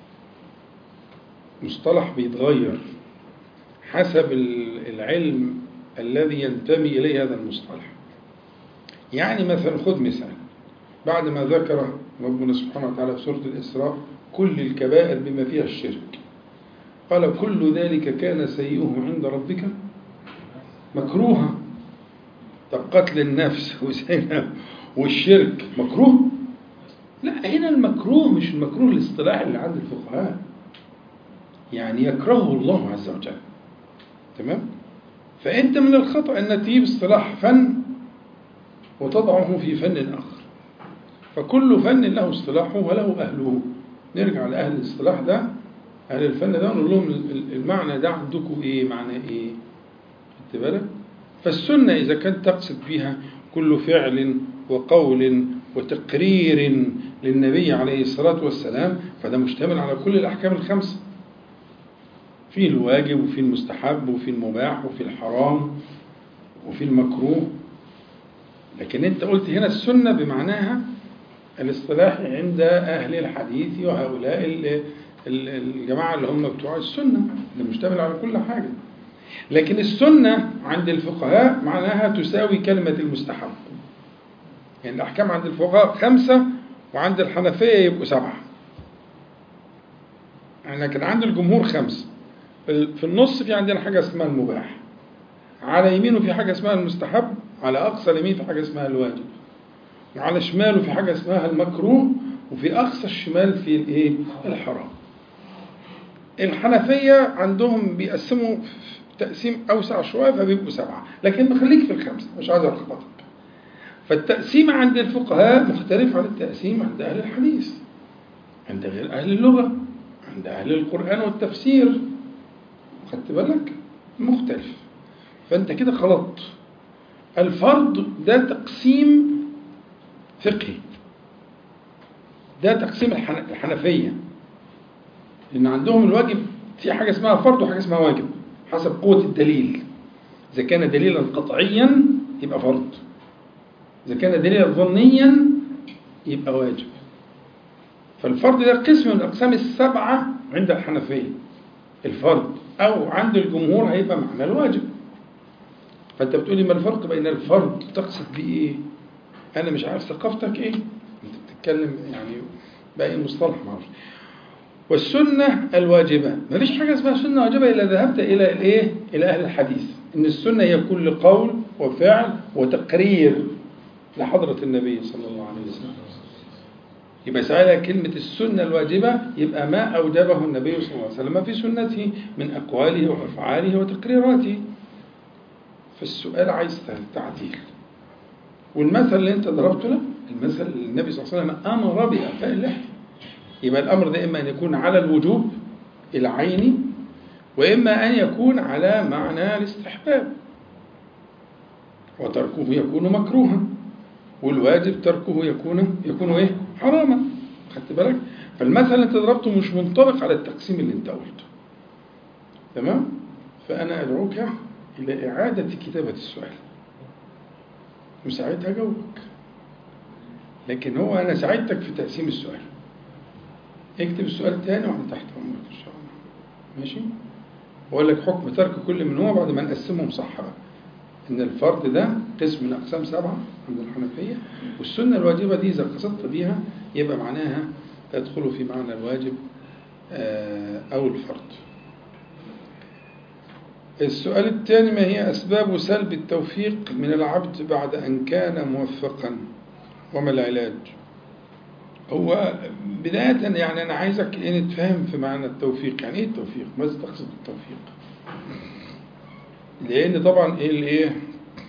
مصطلح بيتغير حسب العلم الذي ينتمي إليه هذا المصطلح يعني مثلا خذ مثال بعد ما ذكر ربنا سبحانه وتعالى في سورة الإسراء كل الكبائر بما فيها الشرك قال كل ذلك كان سيئه عند ربك مكروها طب قتل النفس وزنا والشرك مكروه لا هنا المكروه مش المكروه الاصطلاحي اللي عند الفقهاء يعني يكرهه الله عز وجل تمام فأنت من الخطأ أن تجيب اصطلاح فن وتضعه في فن آخر فكل فن له اصطلاحه وله أهله نرجع لأهل الاصطلاح ده أهل الفن ده ونقول لهم المعنى ده عندكم إيه معنى إيه خدت بالك فالسنة إذا كانت تقصد بها كل فعل وقول وتقرير للنبي عليه الصلاة والسلام فده مشتمل على كل الأحكام الخمسة في الواجب وفي المستحب وفي المباح وفي الحرام وفي المكروه لكن انت قلت هنا السنة بمعناها الاصطلاح عند أهل الحديث وهؤلاء الجماعة اللي هم بتوع السنة اللي مشتمل على كل حاجة لكن السنة عند الفقهاء معناها تساوي كلمة المستحب يعني الأحكام عند الفقهاء خمسة وعند الحنفية يبقوا سبعة لكن عند الجمهور خمسة في النص في عندنا حاجة اسمها المباح على يمينه في حاجة اسمها المستحب على أقصى اليمين في حاجة اسمها الواجب وعلى شماله في حاجة اسمها المكروه وفي أقصى الشمال في الإيه؟ الحرام الحنفية عندهم بيقسموا تقسيم أوسع شوية فبيبقوا سبعة لكن خليك في الخمسة مش عايز ألخبطك فالتقسيم عند الفقهاء مختلف عن التقسيم عند أهل الحديث عند غير أهل اللغة عند أهل القرآن والتفسير خدت بالك مختلف فأنت كده خلطت الفرض ده تقسيم فقهي ده تقسيم الحنفية لأن عندهم الواجب في حاجة اسمها فرض وحاجة اسمها واجب حسب قوة الدليل إذا كان دليلا قطعيا يبقى فرض إذا كان دليلا ظنيا يبقى واجب فالفرض ده قسم من الأقسام السبعة عند الحنفية الفرض أو عند الجمهور هيبقى معنى الواجب فأنت بتقولي ما الفرق بين الفرض تقصد بيه إيه؟ أنا مش عارف ثقافتك إيه؟ أنت بتتكلم يعني باقي مصطلح معرفش والسنة الواجبة ما فيش حاجة اسمها سنة واجبة إلا ذهبت إلى الإيه؟ إلى أهل الحديث إن السنة هي كل قول وفعل وتقرير لحضرة النبي صلى الله عليه وسلم يبقى سألها كلمة السنة الواجبة يبقى ما أوجبه النبي صلى الله عليه وسلم في سنته من أقواله وأفعاله وتقريراته فالسؤال عايز تعديل والمثل اللي انت ضربته له المثل النبي صلى الله عليه وسلم أمر بإعفاء اللحية يبقى الأمر ده إما أن يكون على الوجوب العيني وإما أن يكون على معنى الاستحباب وتركه يكون مكروها والواجب تركه يكون يكون ايه حراما خدت بالك فالمثل اللي انت ضربته مش منطبق على التقسيم اللي انت قلته تمام فانا ادعوك الى اعاده كتابه السؤال وساعتها اجاوبك لكن هو انا ساعدتك في تقسيم السؤال اكتب السؤال تاني وانا تحت امرك ان شاء الله ماشي واقول لك حكم ترك كل منهما بعد ما نقسمهم صح بقى ان الفرض ده قسم من اقسام سبعه عند الحنفيه والسنه الواجبه دي اذا قصدت بيها يبقى معناها تدخل في معنى الواجب او الفرض السؤال الثاني ما هي اسباب سلب التوفيق من العبد بعد ان كان موفقا وما العلاج هو بداية يعني أنا عايزك نتفهم في معنى التوفيق يعني إيه التوفيق؟ ماذا تقصد بالتوفيق؟ لأن طبعا إيه الإيه؟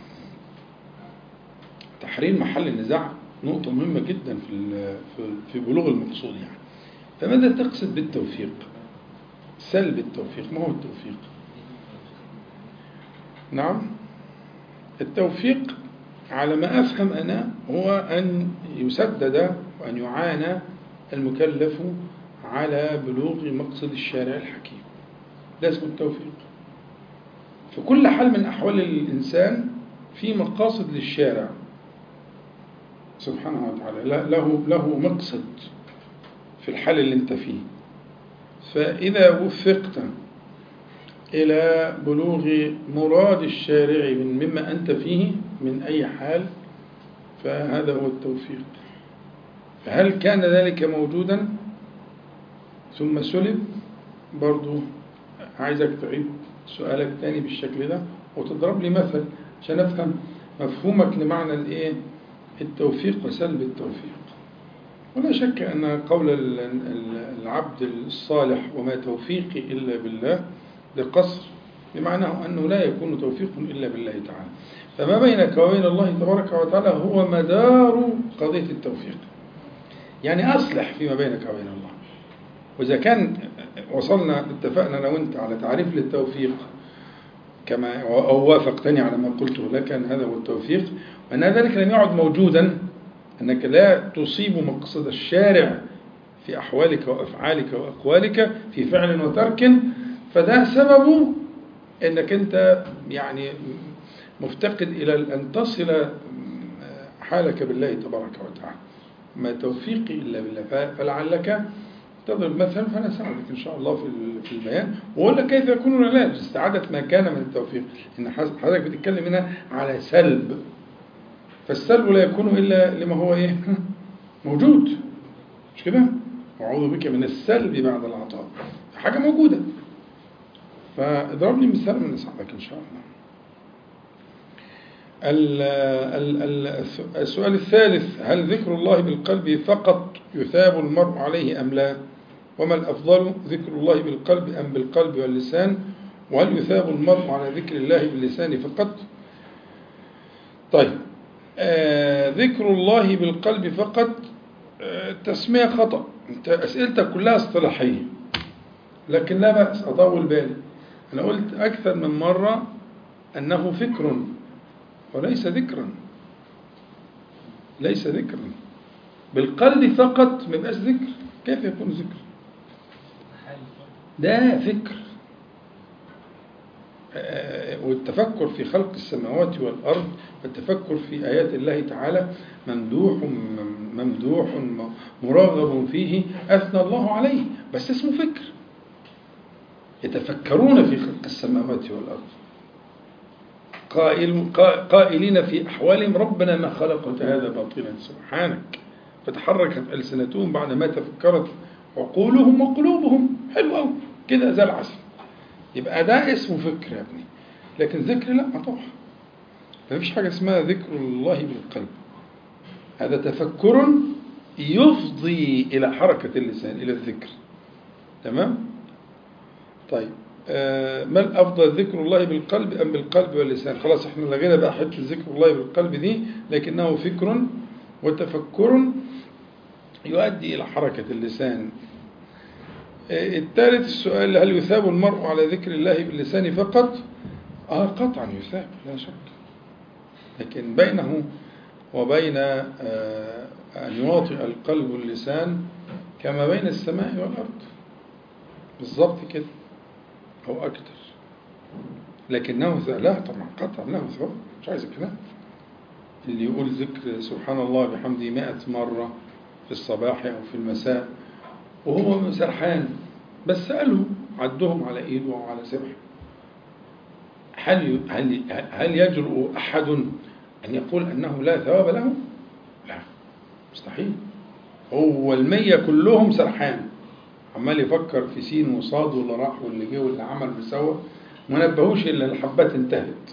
تحرير محل النزاع نقطة مهمة جدا في في بلوغ المقصود يعني. فماذا تقصد بالتوفيق؟ سلب التوفيق، ما هو التوفيق؟ نعم التوفيق على ما أفهم أنا هو أن يسدد وأن يعانى المكلف على بلوغ مقصد الشارع الحكيم ده اسمه التوفيق في كل حال من أحوال الإنسان في مقاصد للشارع سبحانه وتعالى له له مقصد في الحال اللي انت فيه فإذا وفقت إلى بلوغ مراد الشارع من مما أنت فيه من أي حال فهذا هو التوفيق فهل كان ذلك موجودا ثم سلب برضو عايزك تعيد سؤالك تاني بالشكل ده وتضرب لي مثل عشان أفهم مفهومك لمعنى الإيه التوفيق وسلب التوفيق ولا شك أن قول العبد الصالح وما توفيقي إلا بالله لقصر بمعنى أنه لا يكون توفيق إلا بالله تعالى فما بينك وبين الله تبارك وتعالى هو مدار قضية التوفيق يعني أصلح فيما بينك وبين الله وإذا كان وصلنا اتفقنا أنا وأنت على تعريف للتوفيق كما أو وافقتني على ما قلته لك أن هذا هو التوفيق وأن ذلك لم يعد موجودا أنك لا تصيب مقصد الشارع في أحوالك وأفعالك وأقوالك في فعل وترك فده سببه أنك أنت يعني مفتقد إلى أن تصل حالك بالله تبارك وتعالى ما توفيقي إلا بالله فلعلك تضرب مثلا فأنا ساعدك إن شاء الله في البيان وأقول لك كيف يكون العلاج استعادة ما كان من التوفيق إن حضرتك بتتكلم هنا على سلب فالسلب لا يكون إلا لما هو إيه موجود مش كده وأعوذ بك من السلب بعد العطاء حاجة موجودة فاضرب لي مثال من أساعدك إن شاء الله السؤال الثالث هل ذكر الله بالقلب فقط يثاب المرء عليه أم لا وما الأفضل ذكر الله بالقلب أم بالقلب واللسان وهل يثاب المرء على ذكر الله باللسان فقط طيب آه ذكر الله بالقلب فقط آه تسمية خطأ انت أسئلتك كلها اصطلاحية لكن لا بأس أطول بالي أنا قلت أكثر من مرة أنه فكر وليس ذكرا ليس ذكرا بالقلب فقط ما يبقاش ذكر كيف يكون ذكر ده فكر والتفكر في خلق السماوات والأرض والتفكر في آيات الله تعالى ممدوح ممدوح مراغب فيه أثنى الله عليه بس اسمه فكر يتفكرون في خلق السماوات والأرض قائل قائلين في أحوالهم ربنا ما خلقت هذا باطلا سبحانك فتحركت ألسنتهم بعد ما تفكرت عقولهم وقلوبهم حلو قوي كده زي العسل يبقى ده اسمه فكر يا ابني لكن ذكر لا طبعا ما فيش حاجة اسمها ذكر الله بالقلب هذا تفكر يفضي إلى حركة اللسان إلى الذكر تمام طيب آه ما الأفضل ذكر الله بالقلب أم بالقلب واللسان خلاص احنا لغينا بقى حتة ذكر الله بالقلب دي لكنه فكر وتفكر يؤدي إلى حركة اللسان آه الثالث السؤال هل يثاب المرء على ذكر الله باللسان فقط آه قطعا يثاب لا شك لكن بينه وبين آه أن يواطئ القلب واللسان كما بين السماء والأرض بالضبط كده أو أكثر لكنه لا طبعا قطعا له ثواب مش عايز كلام اللي يقول ذكر سبحان الله بحمده مائة مرة في الصباح أو في المساء وهو سرحان بس قالوا عدهم على إيده أو على سبح هل هل هل يجرؤ أحد أن يقول أنه لا ثواب له؟ لا مستحيل هو المية كلهم سرحان عمال يفكر في سين وصاد واللي راح واللي جه واللي عمل وسوى ما نبهوش الا الحبات انتهت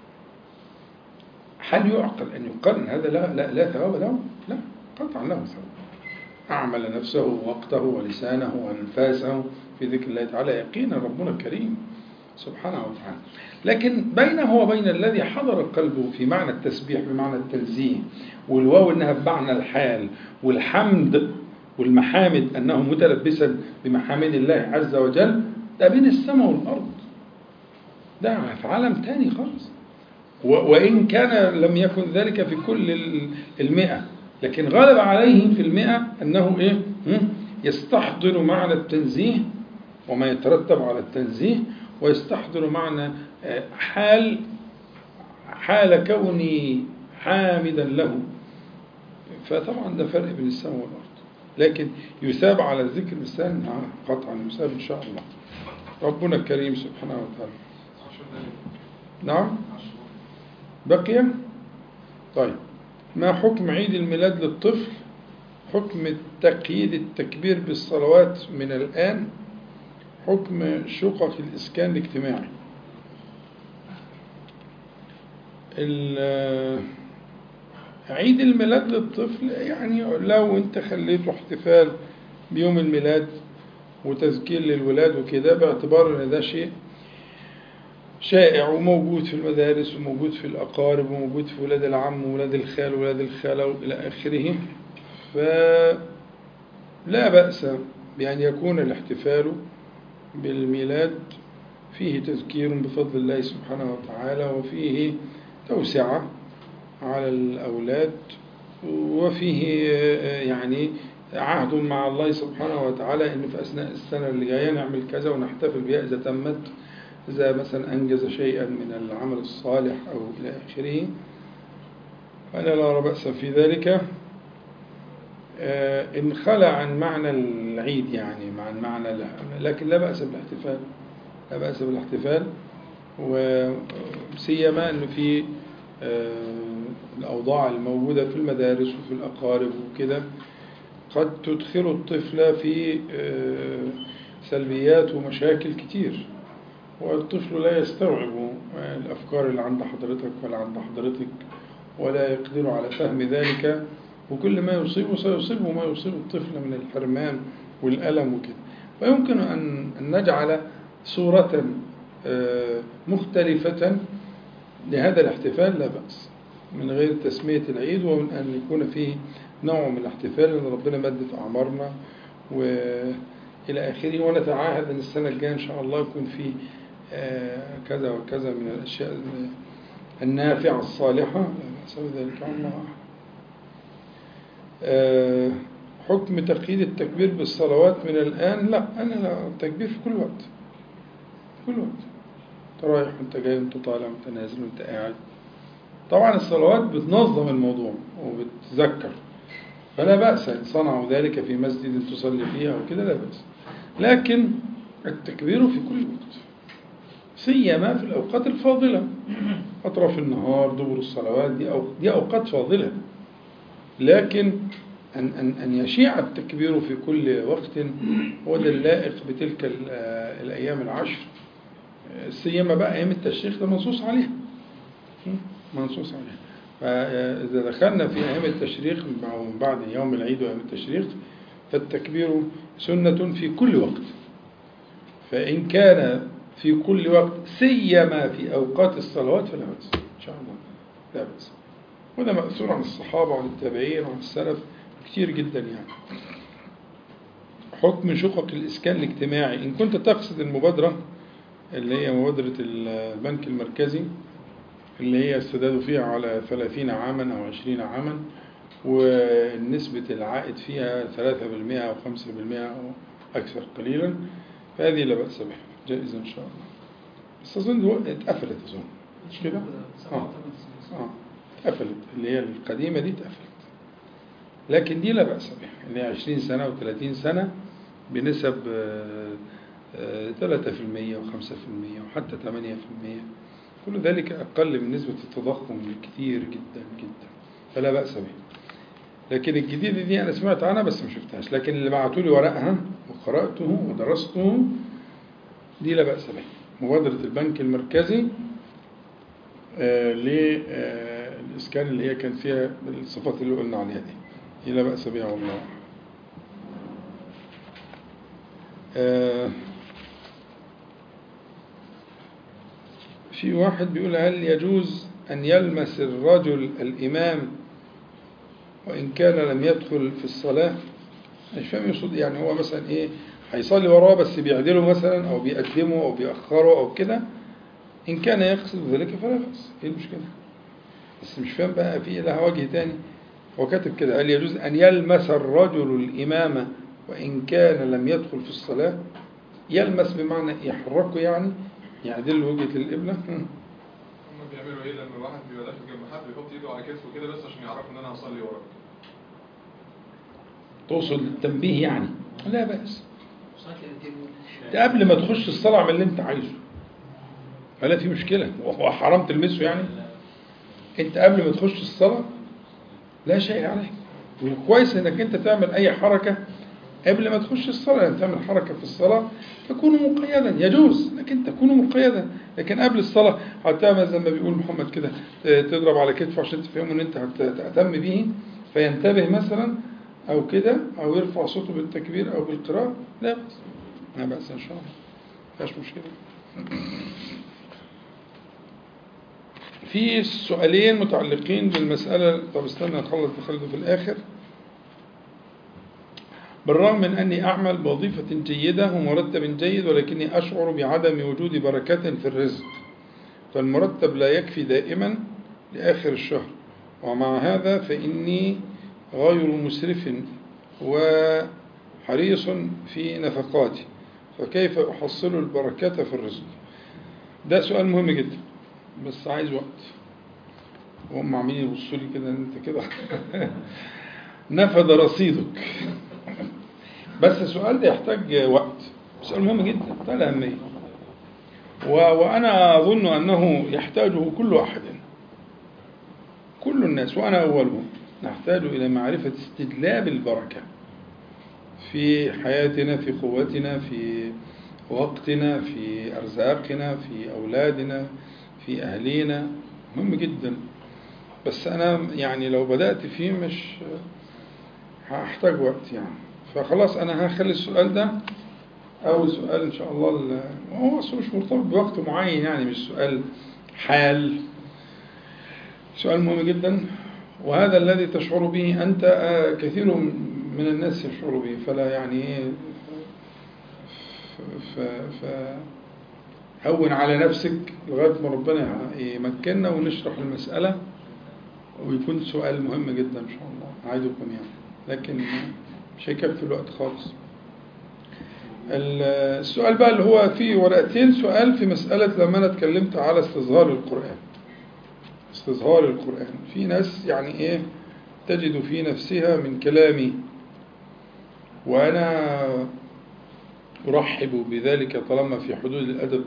هل يعقل ان يقال ان هذا لا لا, لا ثواب له؟ لا قطعا له ثواب اعمل نفسه ووقته ولسانه وانفاسه في ذكر الله تعالى يقينا ربنا كريم سبحانه وتعالى لكن بينه وبين الذي حضر قلبه في معنى التسبيح بمعنى التنزيه والواو انها بمعنى الحال والحمد والمحامد أنه متلبسا بمحامد الله عز وجل ده بين السماء والأرض ده في عالم تاني خالص و- وإن كان لم يكن ذلك في كل ال- المئة لكن غلب عليه في المئة أنه إيه هم؟ يستحضر معنى التنزيه وما يترتب على التنزيه ويستحضر معنى آه، حال حال كوني حامدا له فطبعا ده فرق بين السماء والأرض لكن يثاب على الذكر باللسان نعم قطعا يثاب إن شاء الله ربنا الكريم سبحانه وتعالى نعم بقي طيب ما حكم عيد الميلاد للطفل حكم تقييد التكبير بالصلوات من الآن حكم شقق الإسكان الاجتماعي ال- عيد الميلاد للطفل يعني لو انت خليته احتفال بيوم الميلاد وتذكير للولاد وكده باعتبار ان ده شيء شائع وموجود في المدارس وموجود في الأقارب وموجود في ولاد العم وولاد الخال وولاد الخالة إلى آخره فلا بأس بأن يكون الاحتفال بالميلاد فيه تذكير بفضل الله سبحانه وتعالى وفيه توسعة على الأولاد وفيه يعني عهد مع الله سبحانه وتعالى إن في أثناء السنة اللي جاية نعمل كذا ونحتفل بها إذا تمت إذا مثلا أنجز شيئا من العمل الصالح أو إلى آخره فأنا لا أرى بأسا في ذلك آه، إن خلى عن معنى العيد يعني مع المعنى لكن لا بأس بالاحتفال لا بأس بالاحتفال وسيما أنه في آه، الأوضاع الموجودة في المدارس وفي الأقارب وكده قد تدخل الطفل في آه، سلبيات ومشاكل كتير والطفل لا يستوعب الأفكار اللي عند حضرتك ولا عند حضرتك ولا يقدر على فهم ذلك وكل ما يصيبه سيصيبه ما يصيب الطفل من الحرمان والألم وكده ويمكن أن أن نجعل صورة آه، مختلفة لهذا الاحتفال لا بأس من غير تسمية العيد ومن أن يكون فيه نوع من الاحتفال لأن ربنا مد في أعمارنا وإلى آخره ونتعاهد أن السنة الجاية إن شاء الله يكون فيه آه، كذا وكذا من الأشياء النافعة الصالحة لا بأس بذلك الله أعلم. آه، حكم تقييد التكبير بالصلوات من الآن لا أنا لا التكبير في كل وقت في كل وقت أنت رايح وأنت جاي وأنت طالع وأنت نازل وأنت قاعد طبعا الصلوات بتنظم الموضوع وبتذكر فلا بأس إن صنعوا ذلك في مسجد تصلي فيه أو كده لا بأس لكن التكبير في كل وقت سيما في الأوقات الفاضلة أطراف النهار دبر الصلوات دي, أو دي أوقات فاضلة لكن أن, أن, أن يشيع التكبير في كل وقت هو ده اللائق بتلك ال- الأيام العشر سيما بقى أيام التشريق ده منصوص عليها منصوص عليها فإذا دخلنا في أيام التشريق من بعد يوم العيد وأيام التشريق فالتكبير سنة في كل وقت فإن كان في كل وقت سيما في أوقات الصلوات فلا بأس إن شاء الله لا بأس وده مأثور عن الصحابة وعن التابعين وعن السلف كتير جدا يعني حكم شقق الإسكان الاجتماعي إن كنت تقصد المبادرة اللي هي مبادرة البنك المركزي اللي هي السداد فيها على 30 عاما أو 20 عاما ونسبة العائد فيها 3% أو 5% أو أكثر قليلا فهذه لا بأس بها جائزة إن شاء الله بس أظن دلوقتي اتقفلت أظن مش كده؟ آه. آه. اتقفلت اللي هي القديمة دي اتقفلت لكن دي لا بأس بها اللي هي 20 سنة و30 سنة بنسب آه، آه، 3% و5% وحتى 8% كل ذلك أقل من نسبة التضخم بكثير جدا جدا فلا بأس به لكن الجديدة دي أنا سمعت عنها بس ما شفتهاش لكن اللي بعتوا لي ورقها وقرأته ودرسته دي لا بأس به مبادرة البنك المركزي آه، للإسكان اللي هي كان فيها الصفات اللي قلنا عليها دي دي لا بأس بها والله آه، في واحد بيقول هل يجوز أن يلمس الرجل الإمام وإن كان لم يدخل في الصلاة مش فاهم يقصد يعني هو مثلا إيه هيصلي وراه بس بيعدله مثلا أو بيقدمه أو بيأخره أو كده إن كان يقصد ذلك فلا بأس إيه المشكلة بس مش فاهم بقى في لها وجه تاني هو كاتب كده قال يجوز أن يلمس الرجل الإمام وإن كان لم يدخل في الصلاة يلمس بمعنى يحركه يعني يعدل وجهة القبلة هم. هم بيعملوا ايه لما واحد بيبقى داخل جنب حد يحط ايده على كتفه كده بس عشان يعرفوا ان انا هصلي وراك تقصد التنبيه يعني لا بأس انت قبل ما تخش الصلاة اعمل اللي انت عايزه ولا في مشكلة وهو حرام تلمسه يعني انت قبل ما تخش الصلاة لا شيء عليك وكويس انك انت تعمل اي حركة قبل ما تخش الصلاة يعني تعمل حركة في الصلاة تكون مقيدا يجوز لكن تكون مقيدا لكن قبل الصلاة هتعمل زي ما بيقول محمد كده تضرب على كتفه عشان تفهمه ان انت هتهتم به فينتبه مثلا او كده او يرفع صوته بالتكبير او بالقراءة لا بأس لا بأس ان شاء الله مفيهاش مشكلة في سؤالين متعلقين بالمسألة طب استنى نخلص نخلده في الآخر بالرغم من أني أعمل بوظيفة جيدة ومرتب جيد ولكني أشعر بعدم وجود بركة في الرزق فالمرتب لا يكفي دائما لآخر الشهر ومع هذا فإني غير مسرف وحريص في نفقاتي فكيف أحصل البركة في الرزق ده سؤال مهم جدا بس عايز وقت وهم عاملين يبصوا لي كده انت كده نفد رصيدك بس السؤال ده يحتاج وقت سؤال مهم جدا بتاع الأهمية و... وأنا أظن أنه يحتاجه كل واحد كل الناس وأنا أولهم نحتاج إلى معرفة استجلاب البركة في حياتنا في قوتنا في وقتنا في أرزاقنا في أولادنا في أهلينا مهم جدا بس أنا يعني لو بدأت فيه مش هحتاج وقت يعني فخلاص أنا هخلي السؤال ده أو سؤال إن شاء الله هو مش مرتبط بوقت معين يعني مش سؤال حال سؤال مهم جدا وهذا الذي تشعر به أنت كثير من الناس يشعر به فلا يعني ف, ف هون على نفسك لغاية ما ربنا يمكننا ونشرح المسألة ويكون سؤال مهم جدا إن شاء الله أعيدكم يعني لكن مش هيكفي الوقت خالص السؤال بقى اللي هو في ورقتين سؤال في مسألة لما أنا اتكلمت على استصغار القرآن استصغار القرآن في ناس يعني إيه تجد في نفسها من كلامي وأنا أرحب بذلك طالما في حدود الأدب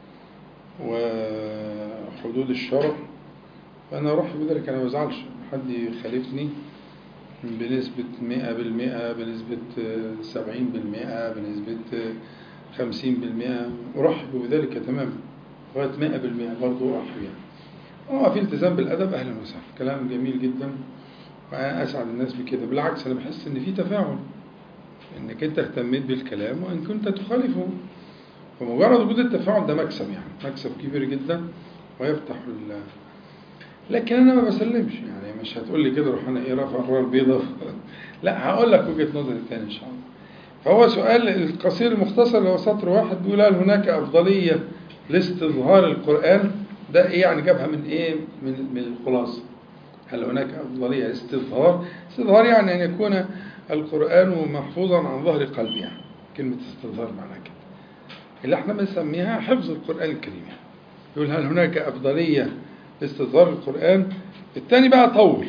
وحدود الشرع فأنا أرحب بذلك أنا ما بزعلش حد يخالفني بنسبة مئة بالمئة بنسبة سبعين بالمئة بنسبة خمسين بالمئة أرحب بذلك تماما لغاية مئة بالمئة برضو أرحب يعني اه في التزام بالأدب أهلا وسهلا كلام جميل جدا وأنا أسعد الناس بكده بالعكس أنا بحس إن في تفاعل إنك أنت اهتميت بالكلام وإن كنت تخالفه فمجرد وجود التفاعل ده مكسب يعني مكسب كبير جدا ويفتح ال لكن انا ما بسلمش يعني مش هتقول لي كده روح انا ايه رافع الرايه البيضاء لا هقول لك وجهه نظري الثانيه ان شاء الله فهو سؤال القصير المختصر اللي هو سطر واحد بيقول هل هناك افضليه لاستظهار القران ده ايه يعني جابها من ايه من من الخلاصه هل هناك افضليه لاستظهار استظهار يعني ان يكون القران محفوظا عن ظهر قلب يعني كلمه استظهار معناها كده اللي احنا بنسميها حفظ القرآن الكريم يقول هل هناك أفضلية لاستظهار القرآن الثاني بقى طول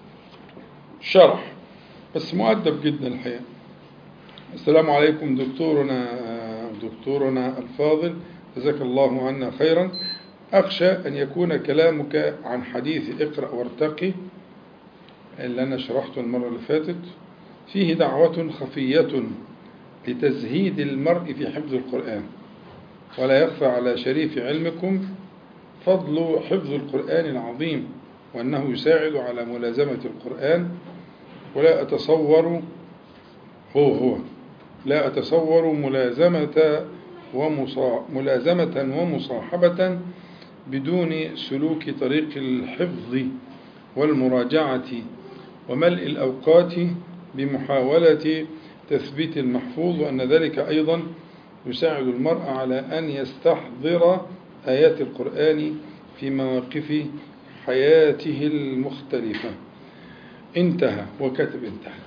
شرح بس مؤدب جدا الحقيقة السلام عليكم دكتورنا دكتورنا الفاضل جزاك الله عنا خيرا أخشى أن يكون كلامك عن حديث اقرأ وارتقي اللي أنا شرحته المرة اللي فاتت فيه دعوة خفية لتزهيد المرء في حفظ القرآن ولا يخفى على شريف علمكم فضل حفظ القرآن العظيم وأنه يساعد على ملازمة القرآن ولا أتصور هو هو لا أتصور ملازمة ومصا ملازمة ومصاحبة بدون سلوك طريق الحفظ والمراجعة وملء الأوقات بمحاولة تثبيت المحفوظ وأن ذلك أيضا يساعد المرء على أن يستحضر آيات القرآن في مواقف حياته المختلفة انتهى وكتب انتهى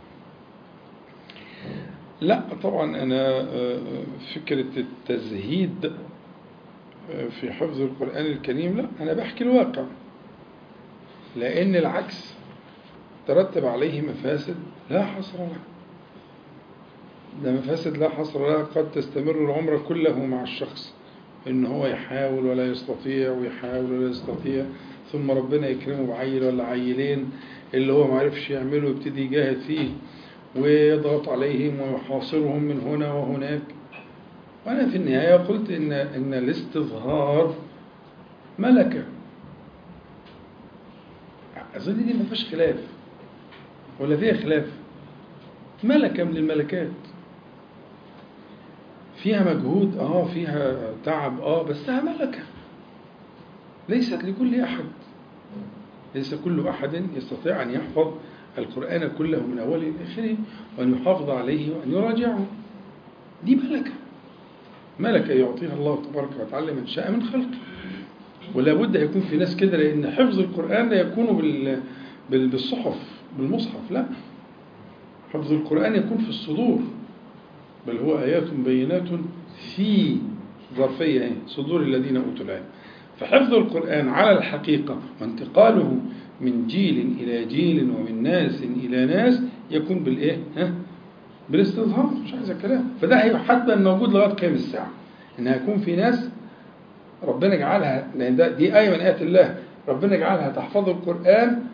لا طبعا أنا آه، فكرة التزهيد آه، في حفظ القرآن الكريم لا أنا بحكي الواقع لأن العكس ترتب عليه مفاسد لا حصر لها ده مفاسد لا حصر لها قد تستمر العمر كله مع الشخص إن هو يحاول ولا يستطيع ويحاول ولا يستطيع ثم ربنا يكرمه بعيل ولا عيلين اللي هو معرفش يعمله يبتدي يجاهد فيه ويضغط عليهم ويحاصرهم من هنا وهناك وأنا في النهاية قلت إن إن الاستظهار ملكة أظن دي ما فيهاش خلاف ولا فيها خلاف ملكة من الملكات فيها مجهود اه فيها تعب اه بس لها ملكة ليست لكل أحد ليس كل أحد يستطيع أن يحفظ القرآن كله من أوله إلى آخره وأن يحافظ عليه وأن يراجعه دي ملكة ملكة يعطيها الله تبارك وتعالى من شاء من خلقه ولا بد يكون في ناس كده لأن حفظ القرآن لا يكون بال بال- بالصحف بالمصحف لا حفظ القرآن يكون في الصدور بل هو آيات بينات في ظرفية إيه؟ صدور الذين أوتوا العلم فحفظ القرآن على الحقيقة وانتقاله من جيل إلى جيل ومن ناس إلى ناس يكون بالإيه؟ ها؟ بالاستظهار مش عايز كلام فده هي حتى موجود لغاية قيام الساعة إن هيكون في ناس ربنا جعلها لأن ده دي آية من آيات الله ربنا جعلها تحفظ القرآن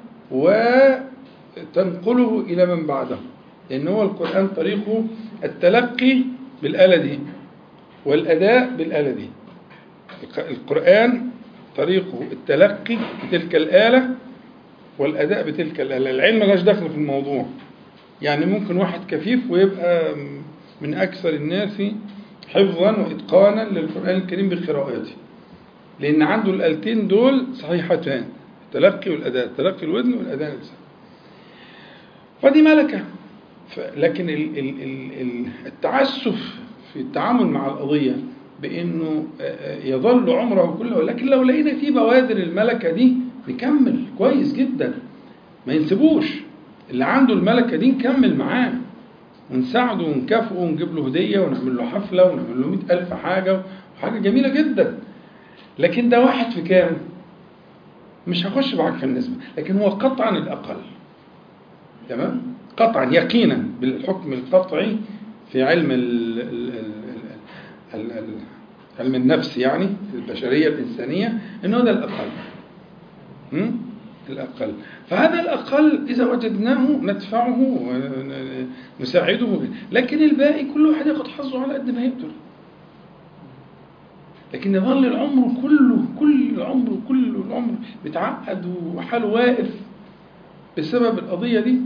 وتنقله إلى من بعده لأن هو القرآن طريقه التلقي بالآلة دي والأداء بالآلة دي القرآن طريقه التلقي بتلك الآلة والأداء بتلك الآلة العلم ملاش دخل في الموضوع يعني ممكن واحد كفيف ويبقى من أكثر الناس حفظا وإتقانا للقرآن الكريم بقراءاته لأن عنده الآلتين دول صحيحتان التلقي والأداء التلقي الودن والأداء الإنسان فدي ملكة ف- لكن ال- ال- ال- ال- التعسف في التعامل مع القضية بأنه آه، آه، يظل عمره كله لكن لو لقينا فيه بوادر الملكة دي نكمل كويس جدا ما ينسبوش اللي عنده الملكة دي نكمل معاه ونساعده ونكافئه ونجيب له هدية ونعمل له حفلة ونعمل له مئة ألف حاجة وحاجة جميلة جدا لكن ده واحد في كام مش هخش معاك في النسبة لكن هو قطعا الأقل تمام قطعا يقينا بالحكم القطعي في علم ال ال ال ال ال علم النفس يعني البشرية الإنسانية إنه ده الأقل هم؟ الأقل فهذا الأقل إذا وجدناه ندفعه ونساعده لكن الباقي كل واحد ياخد حظه على قد ما يقدر لكن يظل العمر كله كل العمر كل العمر بيتعقد وحاله واقف بسبب القضية دي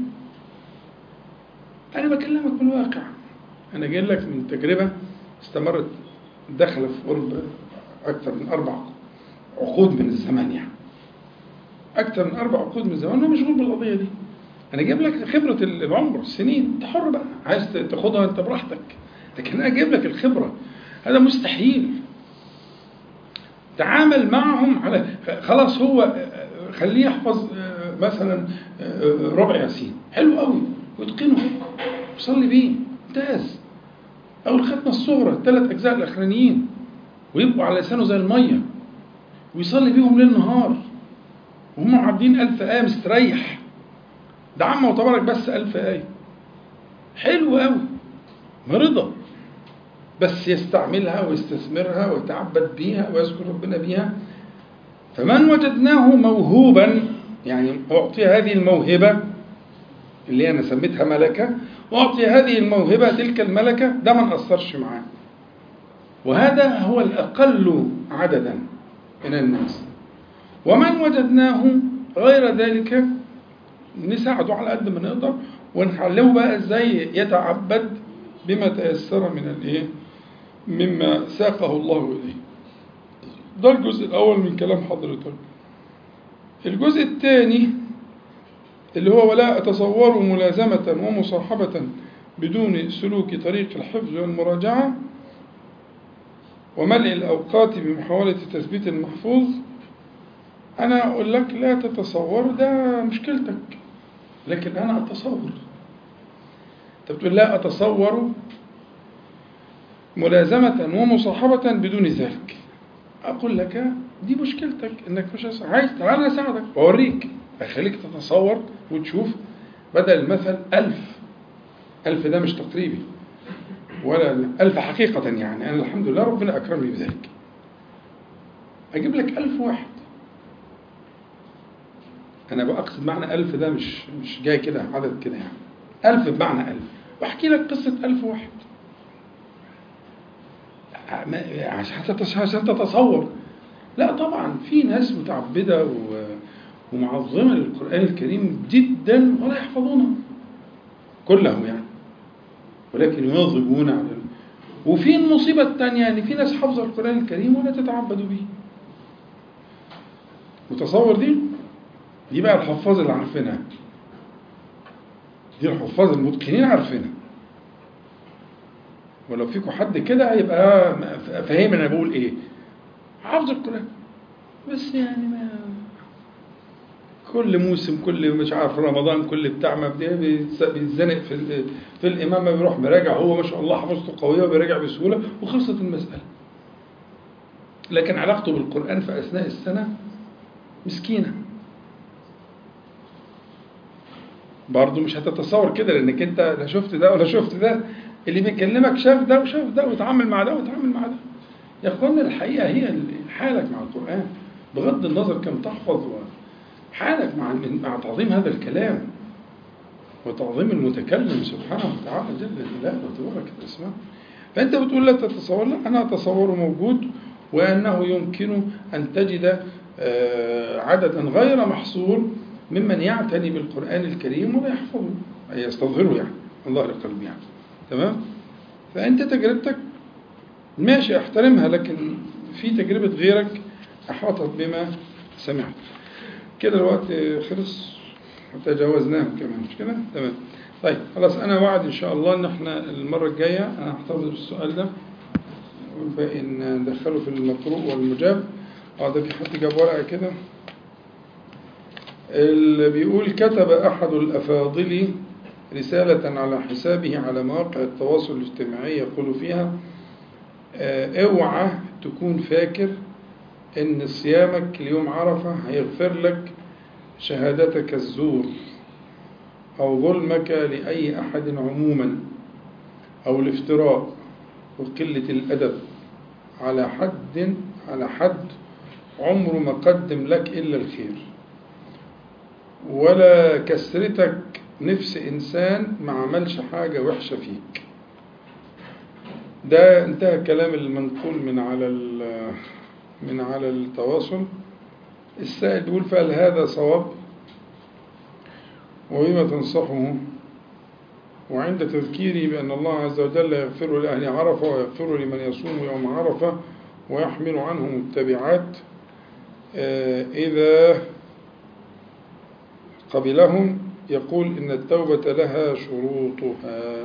أنا بكلمك بالواقع أنا جاي لك من تجربة استمرت داخلة في قرب أكثر من أربع عقود من الزمان يعني أكثر من أربع عقود من الزمان وأنا مشغول بالقضية دي أنا جايب لك خبرة العمر السنين أنت حر بقى عايز تاخدها أنت براحتك لكن أنا جايب لك الخبرة هذا مستحيل تعامل معهم على خلاص هو خليه يحفظ مثلا ربع ياسين حلو قوي ويتقنه ويصلي بيه ممتاز أو الختمة الصغرى الثلاث أجزاء الأخرانيين ويبقوا على لسانه زي المية ويصلي بيهم ليل نهار وهم عابدين ألف آية مستريح ده عم وتبارك بس ألف آية حلو قوي مرضى بس يستعملها ويستثمرها ويتعبد بيها ويذكر ربنا بيها فمن وجدناه موهوبا يعني أعطي هذه الموهبة اللي أنا سميتها ملكة أعطي هذه الموهبة تلك الملكة ده ما نأثرش معاه وهذا هو الأقل عددا من الناس ومن وجدناه غير ذلك نساعده على قد ما نقدر ونعلمه بقى ازاي يتعبد بما تيسر من الايه مما ساقه الله اليه ده الجزء الاول من كلام حضرتك الجزء الثاني اللي هو ولا أتصور ملازمة ومصاحبة بدون سلوك طريق الحفظ والمراجعة وملء الأوقات بمحاولة تثبيت المحفوظ أنا أقول لك لا تتصور ده مشكلتك لكن أنا أتصور أنت بتقول لا أتصور ملازمة ومصاحبة بدون ذلك أقول لك دي مشكلتك إنك مش أص- عايز تعال أنا أساعدك وأوريك أخليك تتصور وتشوف بدل المثل ألف ألف ده مش تقريبي ولا ألف حقيقة يعني أنا الحمد لله ربنا أكرمني بذلك أجيب لك ألف واحد أنا بقصد معنى ألف ده مش مش جاي كده عدد كده يعني ألف بمعنى ألف وأحكي لك قصة ألف واحد ما- عشان تتص- عشان تتصور لا طبعا في ناس متعبدة و- ومعظمة للقرآن الكريم جدا ولا يحفظونه كله يعني ولكن يواظبون على ال- وفي المصيبة الثانية ان في ناس حافظة القرآن الكريم ولا تتعبد به متصور دي دي بقى الحفاظ اللي عارفينها دي الحفاظ المتقنين عارفينها ولو فيكم حد كده هيبقى فاهم انا بقول ايه حافظ القرآن بس يعني ما كل موسم كل مش عارف رمضان كل بتاع ما بي- بيتس- بيتزنق في ال- في الامام ما بيروح مراجع هو ما شاء الله حفظته قويه وبيراجع بسهوله وخلصت المساله. لكن علاقته بالقران في اثناء السنه مسكينه. برضه مش هتتصور كده لانك انت لا شفت ده ولا شفت ده اللي بيكلمك شاف ده وشاف ده وتعامل مع ده وتعامل مع ده. يا اخوانا الحقيقه هي ال- حالك مع القران بغض النظر كم تحفظ و- حالك مع مع تعظيم هذا الكلام وتعظيم المتكلم سبحانه وتعالى جل جلاله وتبارك اسمه فانت بتقول لا تتصور لا انا اتصوره موجود وانه يمكن ان تجد آه، عددا غير محصور ممن يعتني بالقران الكريم ولا يحفظه اي يستظهره يعني من ظهر قلبه يعني تمام فانت تجربتك ماشي احترمها لكن في تجربه غيرك احاطت بما سمعت كده الوقت خلص وتجاوزناه كمان مش كده؟ تمام. طيب خلاص انا وعد ان شاء الله ان احنا المره الجايه انا هحتفظ بالسؤال ده والباقي ندخله في المقروء والمجاب اه ده في حد جاب ورقه كده اللي بيقول كتب احد الافاضل رساله على حسابه على مواقع التواصل الاجتماعي يقول فيها آه، اوعى تكون فاكر ان صيامك ليوم عرفه هيغفر لك شهادتك الزور او ظلمك لاي احد عموما او الافتراء وقله الادب على حد على حد عمره ما قدم لك الا الخير ولا كسرتك نفس انسان ما عملش حاجه وحشه فيك ده انتهى الكلام المنقول من على ال- من على التواصل السائل بيقول فهل هذا صواب وبما تنصحه وعند تذكيري بأن الله عز وجل يغفر لأهل عرفة ويغفر لمن يصوم يوم عرفة ويحمل عنهم التبعات آه، إذا قبلهم يقول إن التوبة لها شروطها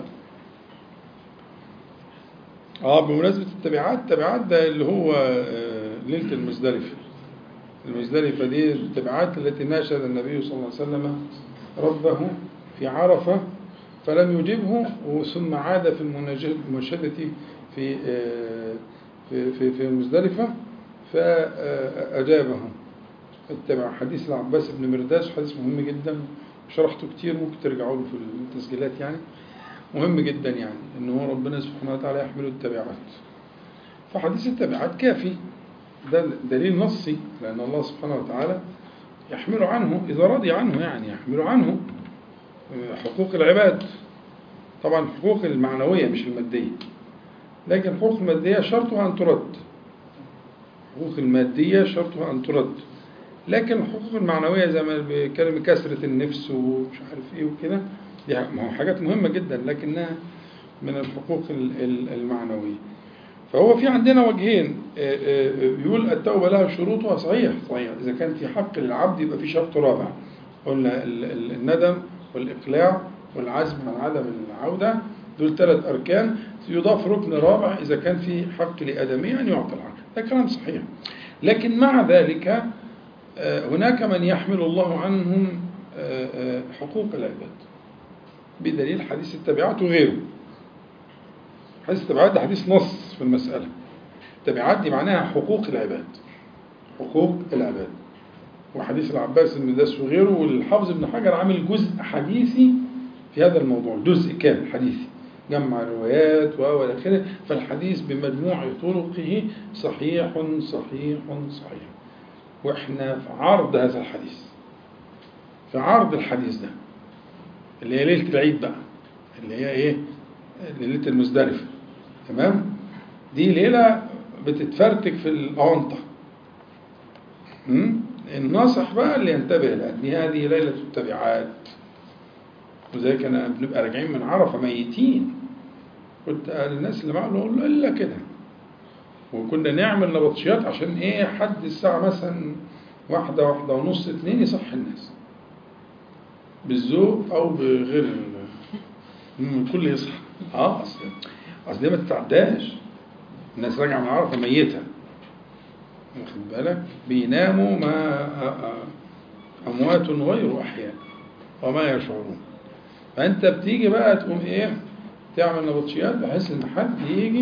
اه بمناسبة التبعات التبعات ده اللي هو آه، ليلة المزدلفة المزدلفة دي التبعات التي ناشد النبي صلى الله عليه وسلم ربه في عرفة فلم يجبه ثم عاد في المناجاة- المناشدة في آه، في في في المزدلفة فأجابه اتبع حديث العباس بن مرداس حديث مهم جدا شرحته كتير ممكن ترجعوا له في التسجيلات يعني مهم جدا يعني ان هو ربنا سبحانه وتعالى يحمل التبعات فحديث التبعات كافي ده دليل نصي لان الله سبحانه وتعالى يحمل عنه اذا رضي عنه يعني يحمل عنه حقوق العباد طبعا الحقوق المعنويه مش الماديه لكن الحقوق الماديه شرطها ان ترد الحقوق الماديه شرطها ان ترد لكن الحقوق المعنويه زي ما بيتكلم كسره النفس ومش عارف ايه وكده دي ما هو حاجات مهمه جدا لكنها من الحقوق ال- ال- المعنويه فهو في عندنا وجهين آه، آه، بيقول التوبه لها شروطها صحيح صحيح اذا كان في حق للعبد يبقى في شرط رابع قلنا ال- ال- الندم والاقلاع والعزم عن عدم العوده دول ثلاث أركان يضاف ركن رابع إذا كان في حق لآدمي أن يعطى الحق ده كلام صحيح لكن مع ذلك آه، هناك من يحمل الله عنهم آه، آه، حقوق العباد بدليل حديث التبعات وغيره حديث التبعات ده حديث نص في المسألة التبعات دي معناها حقوق العباد حقوق العباد وحديث العباس بن داس وغيره والحافظ ابن حجر عامل جزء حديثي في هذا الموضوع جزء كامل حديثي جمع الروايات و والى اخره فالحديث بمجموع طرقه صحيح صحيح صحيح واحنا في عرض هذا الحديث في عرض الحديث ده اللي هي ليله العيد بقى اللي هي ايه ليله المزدلفه تمام دي ليله بتتفرتك في الاونطه الناصح بقى اللي ينتبه لان هذه ليله التبعات وزي كان بنبقى راجعين من عرفه ميتين كنت الناس اللي معه اقول له الا كده وكنا نعمل نبطشيات عشان ايه حد الساعه مثلا واحده واحده ونص اتنين يصحي الناس بالذوق او بغير ال- الكل يصحى اه اصل اصل دي ما تتعداش الناس راجعه من عرفه ميته واخد بالك بيناموا ما اموات غير احياء وما يشعرون فانت بتيجي بقى تقوم ايه تعمل نبطشيات بحيث ان حد يجي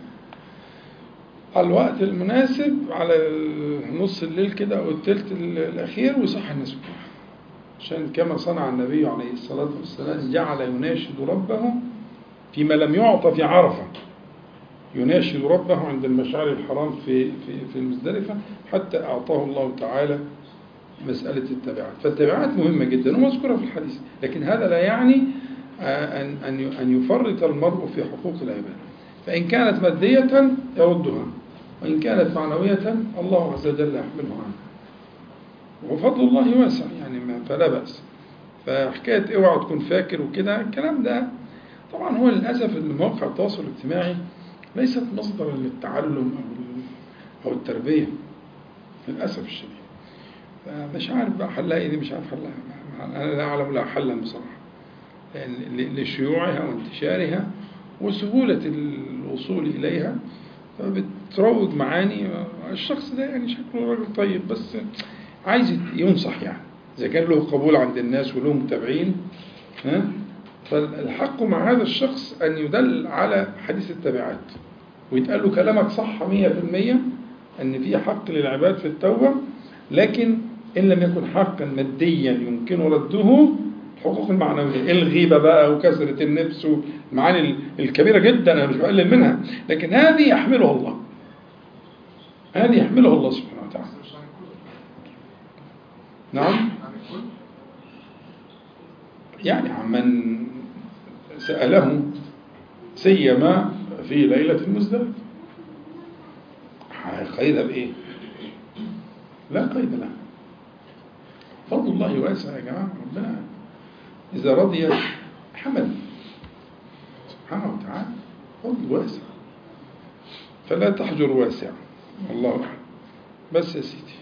على الوقت المناسب على نص الليل كده او الثلث الاخير ويصحي الناس كلها عشان كما صنع النبي عليه الصلاه والسلام جعل يناشد ربه فيما لم يعطى في عرفه يناشد ربه عند المشعر الحرام في في في المزدلفه حتى اعطاه الله تعالى مسألة التبعات فالتبعات مهمة جدا ومذكورة في الحديث لكن هذا لا يعني آه، أن أن أن يفرط المرء في حقوق العباد فإن كانت مادية يردها وإن كانت معنوية الله عز وجل يحملها عنه وفضل الله واسع يعني ما فلا بأس فحكاية اوعى تكون فاكر وكده الكلام ده طبعا هو للأسف ان مواقع التواصل الاجتماعي ليست مصدرا للتعلم أو أو التربية للأسف الشديد فمش عارف بقى حلها ايه دي مش عارف حلها انا لا اعلم لها حلا بصراحه لان ل- لشيوعها وانتشارها وسهوله الوصول اليها فبتروج معاني الشخص ده يعني شكله راجل طيب بس عايز ينصح يعني اذا كان له قبول عند الناس وله متابعين ها فالحق مع هذا الشخص ان يدل على حديث التبعات ويتقال له كلامك صح 100% ان في حق للعباد في التوبه لكن إن لم يكن حقا ماديا يمكن رده الحقوق المعنوية الغيبة بقى وكسرة النفس والمعاني الكبيرة جدا أنا مش بقلل منها لكن هذه يحملها الله هذه يحملها الله سبحانه وتعالى بس مش عن الكل نعم عن الكل يعني عمن سأله سيما في ليلة المزدلفة قيد بإيه؟ لا قيد له فضل الله واسع يا جماعة ربنا إذا رضي حمل سبحانه وتعالى فضل واسع فلا تحجر واسع والله أعلم بس يا سيدي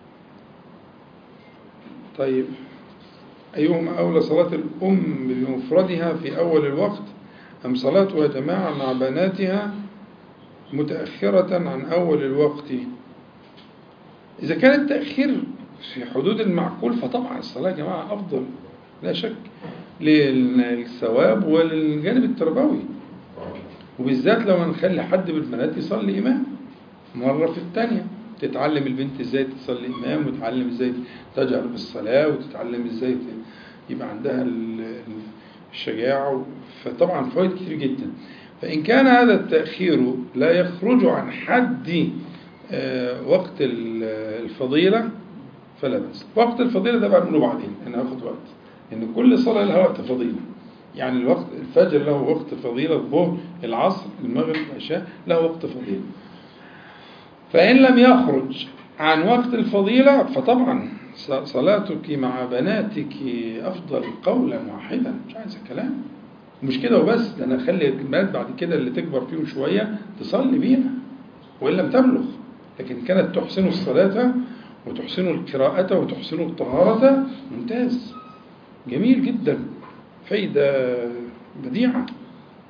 طيب أيهما أولى صلاة الأم بمفردها في أول الوقت أم صلاتها جماعة مع بناتها متأخرة عن أول الوقت إذا كان التأخير في حدود المعقول فطبعا الصلاة يا جماعة أفضل لا شك للثواب وللجانب التربوي وبالذات لو هنخلي حد من البنات يصلي إمام مرة في الثانية تتعلم البنت ازاي تصلي إمام وتتعلم ازاي تجهر بالصلاة وتتعلم ازاي ت- يبقى عندها ال- ال- الشجاعة فطبعا فوائد كتير جدا فإن كان هذا التأخير لا يخرج عن حد آه، وقت ال- الفضيلة فلا بأس وقت الفضيلة ده بعمله بعدين أنا هاخد وقت إن كل صلاة لها وقت فضيلة يعني الوقت الفجر له وقت فضيلة الظهر العصر المغرب العشاء له وقت فضيلة فإن لم يخرج عن وقت الفضيلة فطبعا ص- صلاتك مع بناتك أفضل قولا واحدا مش عايز كلام مش كده وبس ده أنا أخلي البنات بعد كده اللي تكبر فيهم شوية تصلي بينا وإن لم تبلغ لكن كانت تحسن الصلاة وتحسن القراءة وتحسن الطهارة ممتاز جميل جدا فايدة بديعة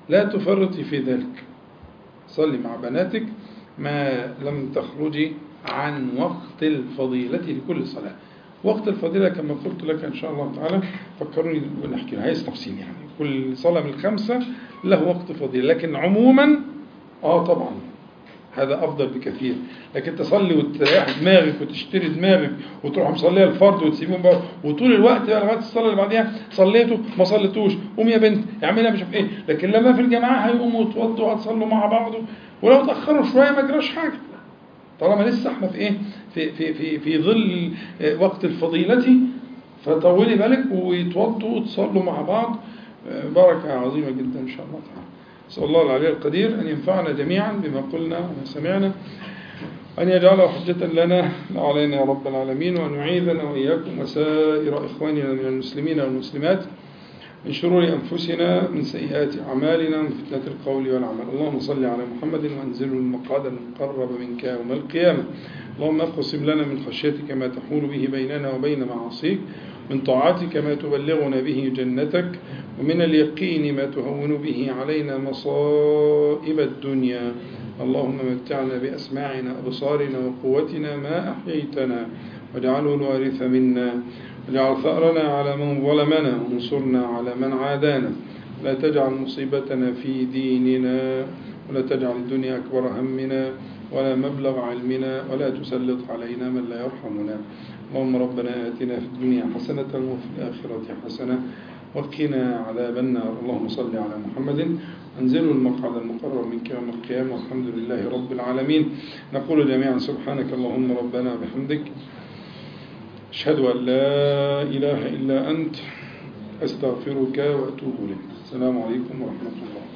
لا تفرطي في ذلك صلي مع بناتك ما لم تخرجي عن وقت الفضيلة لكل صلاة وقت الفضيلة كما قلت لك إن شاء الله تعالى فكروني ونحكي عايز تفصيل يعني كل صلاة من الخمسة له وقت فضيلة لكن عموما آه طبعا هذا أفضل بكثير لكن تصلي وتريح دماغك وتشتري دماغك وتروح مصليها الفرض وتسيبهم بقى وطول الوقت بقى لغاية الصلاة اللي بعديها صليته ما صليتوش قوم يا بنت اعملها مش عارف ايه لكن لما في الجماعة هيقوموا وتوضوا وهتصلوا مع بعض ولو تأخروا شوية ما جراش حاجة طالما لسه احنا في ايه في في في في ظل وقت الفضيلة فطولي بالك ويتوضوا وتصلوا مع بعض بركة عظيمة جدا إن شاء الله تعالى نسأل الله العلي القدير أن ينفعنا جميعا بما قلنا وما سمعنا أن يجعله حجة لنا لا علينا يا رب العالمين وأن يعيذنا وإياكم وسائر إخواننا من المسلمين والمسلمات من شرور أنفسنا من سيئات أعمالنا من فتنة القول والعمل اللهم صل على محمد وأنزله المقعد المقرب منك يوم القيامة اللهم اقسم لنا من خشيتك ما تحول به بيننا وبين معاصيك من طاعتك ما تبلغنا به جنتك ومن اليقين ما تهون به علينا مصائب الدنيا اللهم متعنا بأسماعنا أبصارنا وقوتنا ما أحييتنا واجعله الوارث منا واجعل ثأرنا على من ظلمنا وانصرنا على من عادانا لا تجعل مصيبتنا في ديننا ولا تجعل الدنيا أكبر همنا ولا مبلغ علمنا ولا تسلط علينا من لا يرحمنا اللهم ربنا آتنا في الدنيا حسنة وفي الآخرة حسنة وقنا عذاب النار اللهم صل على محمد أنزلوا المقعد المقرر منك يوم القيامة والحمد لله رب العالمين نقول جميعا سبحانك اللهم ربنا بحمدك أشهد أن لا إله إلا أنت أستغفرك وأتوب إليك السلام عليكم ورحمة الله